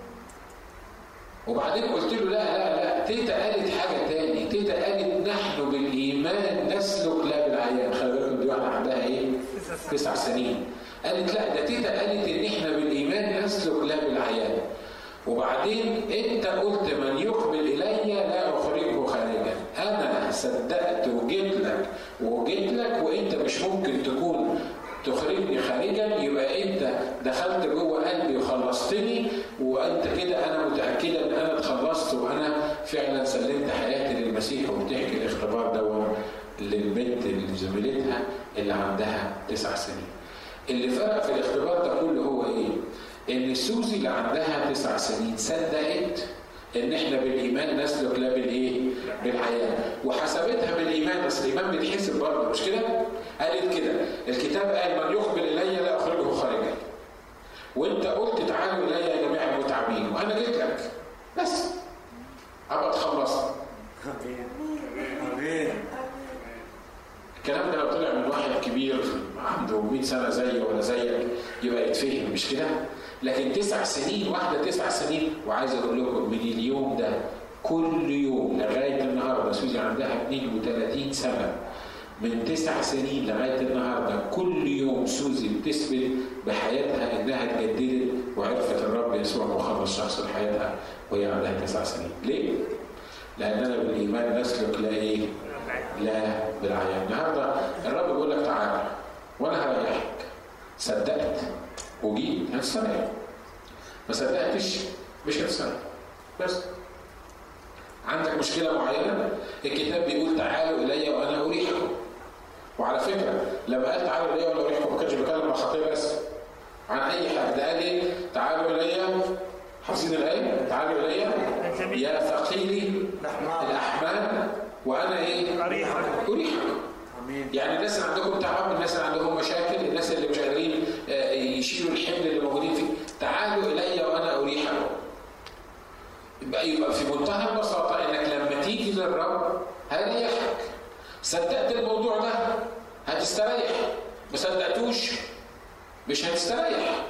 وبعدين قلت له لا لا لا تيتا قالت حاجة تاني تيتا قالت نحن بالإيمان نسلك لا بالعيان خلي بالكم دي واحدة عندها إيه؟ تسع سنين قالت لا ده تيتا قالت إن إحنا بالإيمان نسلك لا بالعيان وبعدين أنت قلت من يقبل إلي لا أخرجه خارجا أنا صدقت وجيت لك وجيت لك وأنت مش ممكن تكون تخرجني خارجا يبقى انت دخلت جوه قلبي وخلصتني وانت كده انا متاكده ان انا اتخلصت وانا فعلا سلمت حياتي للمسيح وبتحكي الاختبار ده للبنت اللي زميلتها اللي عندها تسع سنين. اللي فرق في الاختبار ده كله هو ايه؟ ان سوزي اللي عندها تسع سنين صدقت ان احنا بالايمان نسلك لا بالايه؟ بالحياه وحسبتها بالايمان بس الايمان بيتحسب برضه مش كده؟ قالت كده الكتاب قال من يقبل الي لا اخرجه خارجا وانت قلت تعالوا الي يا جميع المتعبين وانا جيت لك بس ابقى تخلصت الكلام ده لو طلع من واحد كبير عنده 100 سنه زيي ولا زيك يبقى يتفهم مش كده؟ لكن تسع سنين واحده تسع سنين وعايز اقول لكم من اليوم ده كل يوم لغايه النهارده سوزي عندها 32 سنه من تسع سنين لغايه النهارده كل يوم سوزي بتثبت بحياتها انها اتجددت وعرفت الرب يسوع مخلص شخص لحياتها وهي عندها تسع سنين. ليه؟ لاننا بالايمان نسلك لا ايه؟ لا بالعيان. النهارده الرب بيقول لك تعالى وانا هريحك. صدقت وجيت هتستريح. ما صدقتش مش هتستريح. بس عندك مشكلة معينة الكتاب بيقول تعالوا إلي وأنا أريحكم وعلى فكرة لما قال تعالوا إلي وأنا أريحكم ما كانش بيتكلم عن الخطية بس عن أي حاجة ده قال إيه تعالوا إلي حافظين الآية تعالوا إلي يا ثقيلي الأحمال وأنا إيه أريحكم أريحكم يعني الناس اللي عندكم تعب الناس اللي عندهم مشاكل الناس اللي مش قادرين يشيلوا الحمل اللي موجودين فيه تعالوا إلي وأنا أريحكم يبقى يبقى في منتهى البساطه انك لما تيجي للرب هيريحك صدقت الموضوع ده هتستريح ما صدقتوش مش هتستريح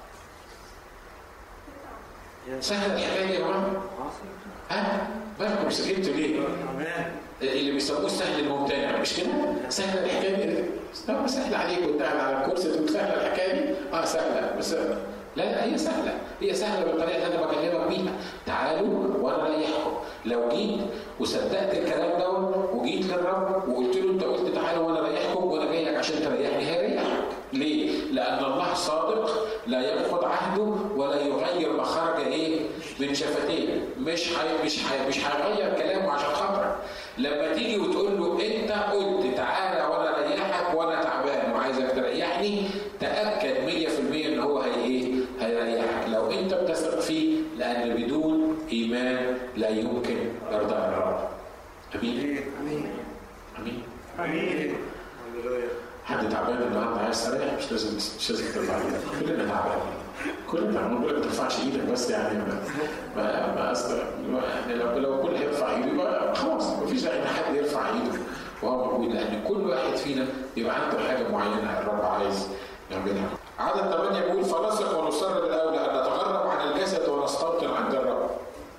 سهل الحكايه يا جماعه ها بالكم سكتوا ليه؟ اللي بيسموه السهل الممتنع مش كده؟ سهله الحكايه دي لا سهل عليك وانت قاعد على الكرسي تقول سهله الحكايه دي؟ اه سهله بس لا لا هي سهله هي سهله بالطريقه اللي انا بكلمك بيها تعالوا وانا اريحكم لو جيت وصدقت الكلام ده وجيت للرب وقلت له انت قلت تعالوا وانا اريحكم وانا جاي لك عشان تريحني هيريحك ليه؟ لأن الله صادق لا ينقض عهده ولا يغير ما خرج إيه؟ من شفتيه مش حي... مش حي... مش هيغير كلامه عشان خاطرك لما تيجي وتقول له أنت قلت تعالى وأنا أريحك وأنا تعبان وعايزك تريحني تأكد 100% إن هو هي إيه؟ هيريحك لو أنت بتثق فيه لأن بدون إيمان لا يمكن إرضاء الرب أمين؟ امين أمين؟ امين حد تعبان النهارده عايز تريح مش لازم مش لازم ترفع ايدك كلنا تعبانين كلنا تعبانين بقول لك ما ترفعش ايدك بس يعني ما ما ما أصل يعني لو لو كل يرفع ايده يبقى خلاص ما فيش داعي ان حد يرفع ايده وهو موجود لان كل واحد فينا بيبقى عنده حاجه معينه الرب عايز يعملها. عدد 8 بيقول فنثق ونصر بالاولى ان نتغرب عن الجسد ونستوطن عند الرب.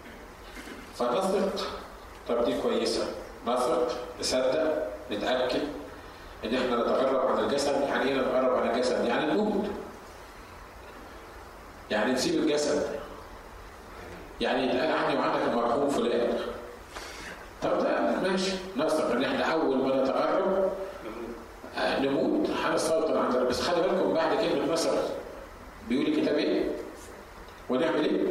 فنثق طب دي كويسه نثق نصدق نتاكد ان احنا نتغرب عن الجسد يعني ايه نتغرب عن الجسد؟ يعني نموت. يعني نسيب الجسد. يعني يتقال عني وعنك المرحوم فلان. طب ده ماشي نثق ان احنا اول ما نتغرب آه، نموت هنستوطن عند ربنا بس خلي بالكم بعد كلمه نثق بيقول الكتاب ايه؟ ونعمل ايه؟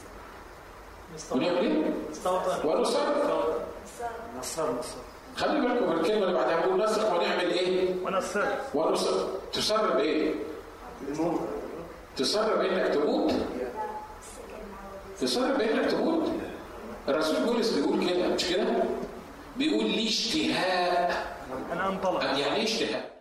ونعمل ايه؟ استوطن ونصر نصر نصر خلي بالكم من الكلمه اللي بعدها بيقول نثق ونعمل ايه؟ ونصر ونصر تصر بايه؟ الموت تصر بانك تموت تصر بانك تموت الرسول بولس بيقول كده مش كده بيقول لي اشتهاء انا انطلق يعني ايه اشتهاء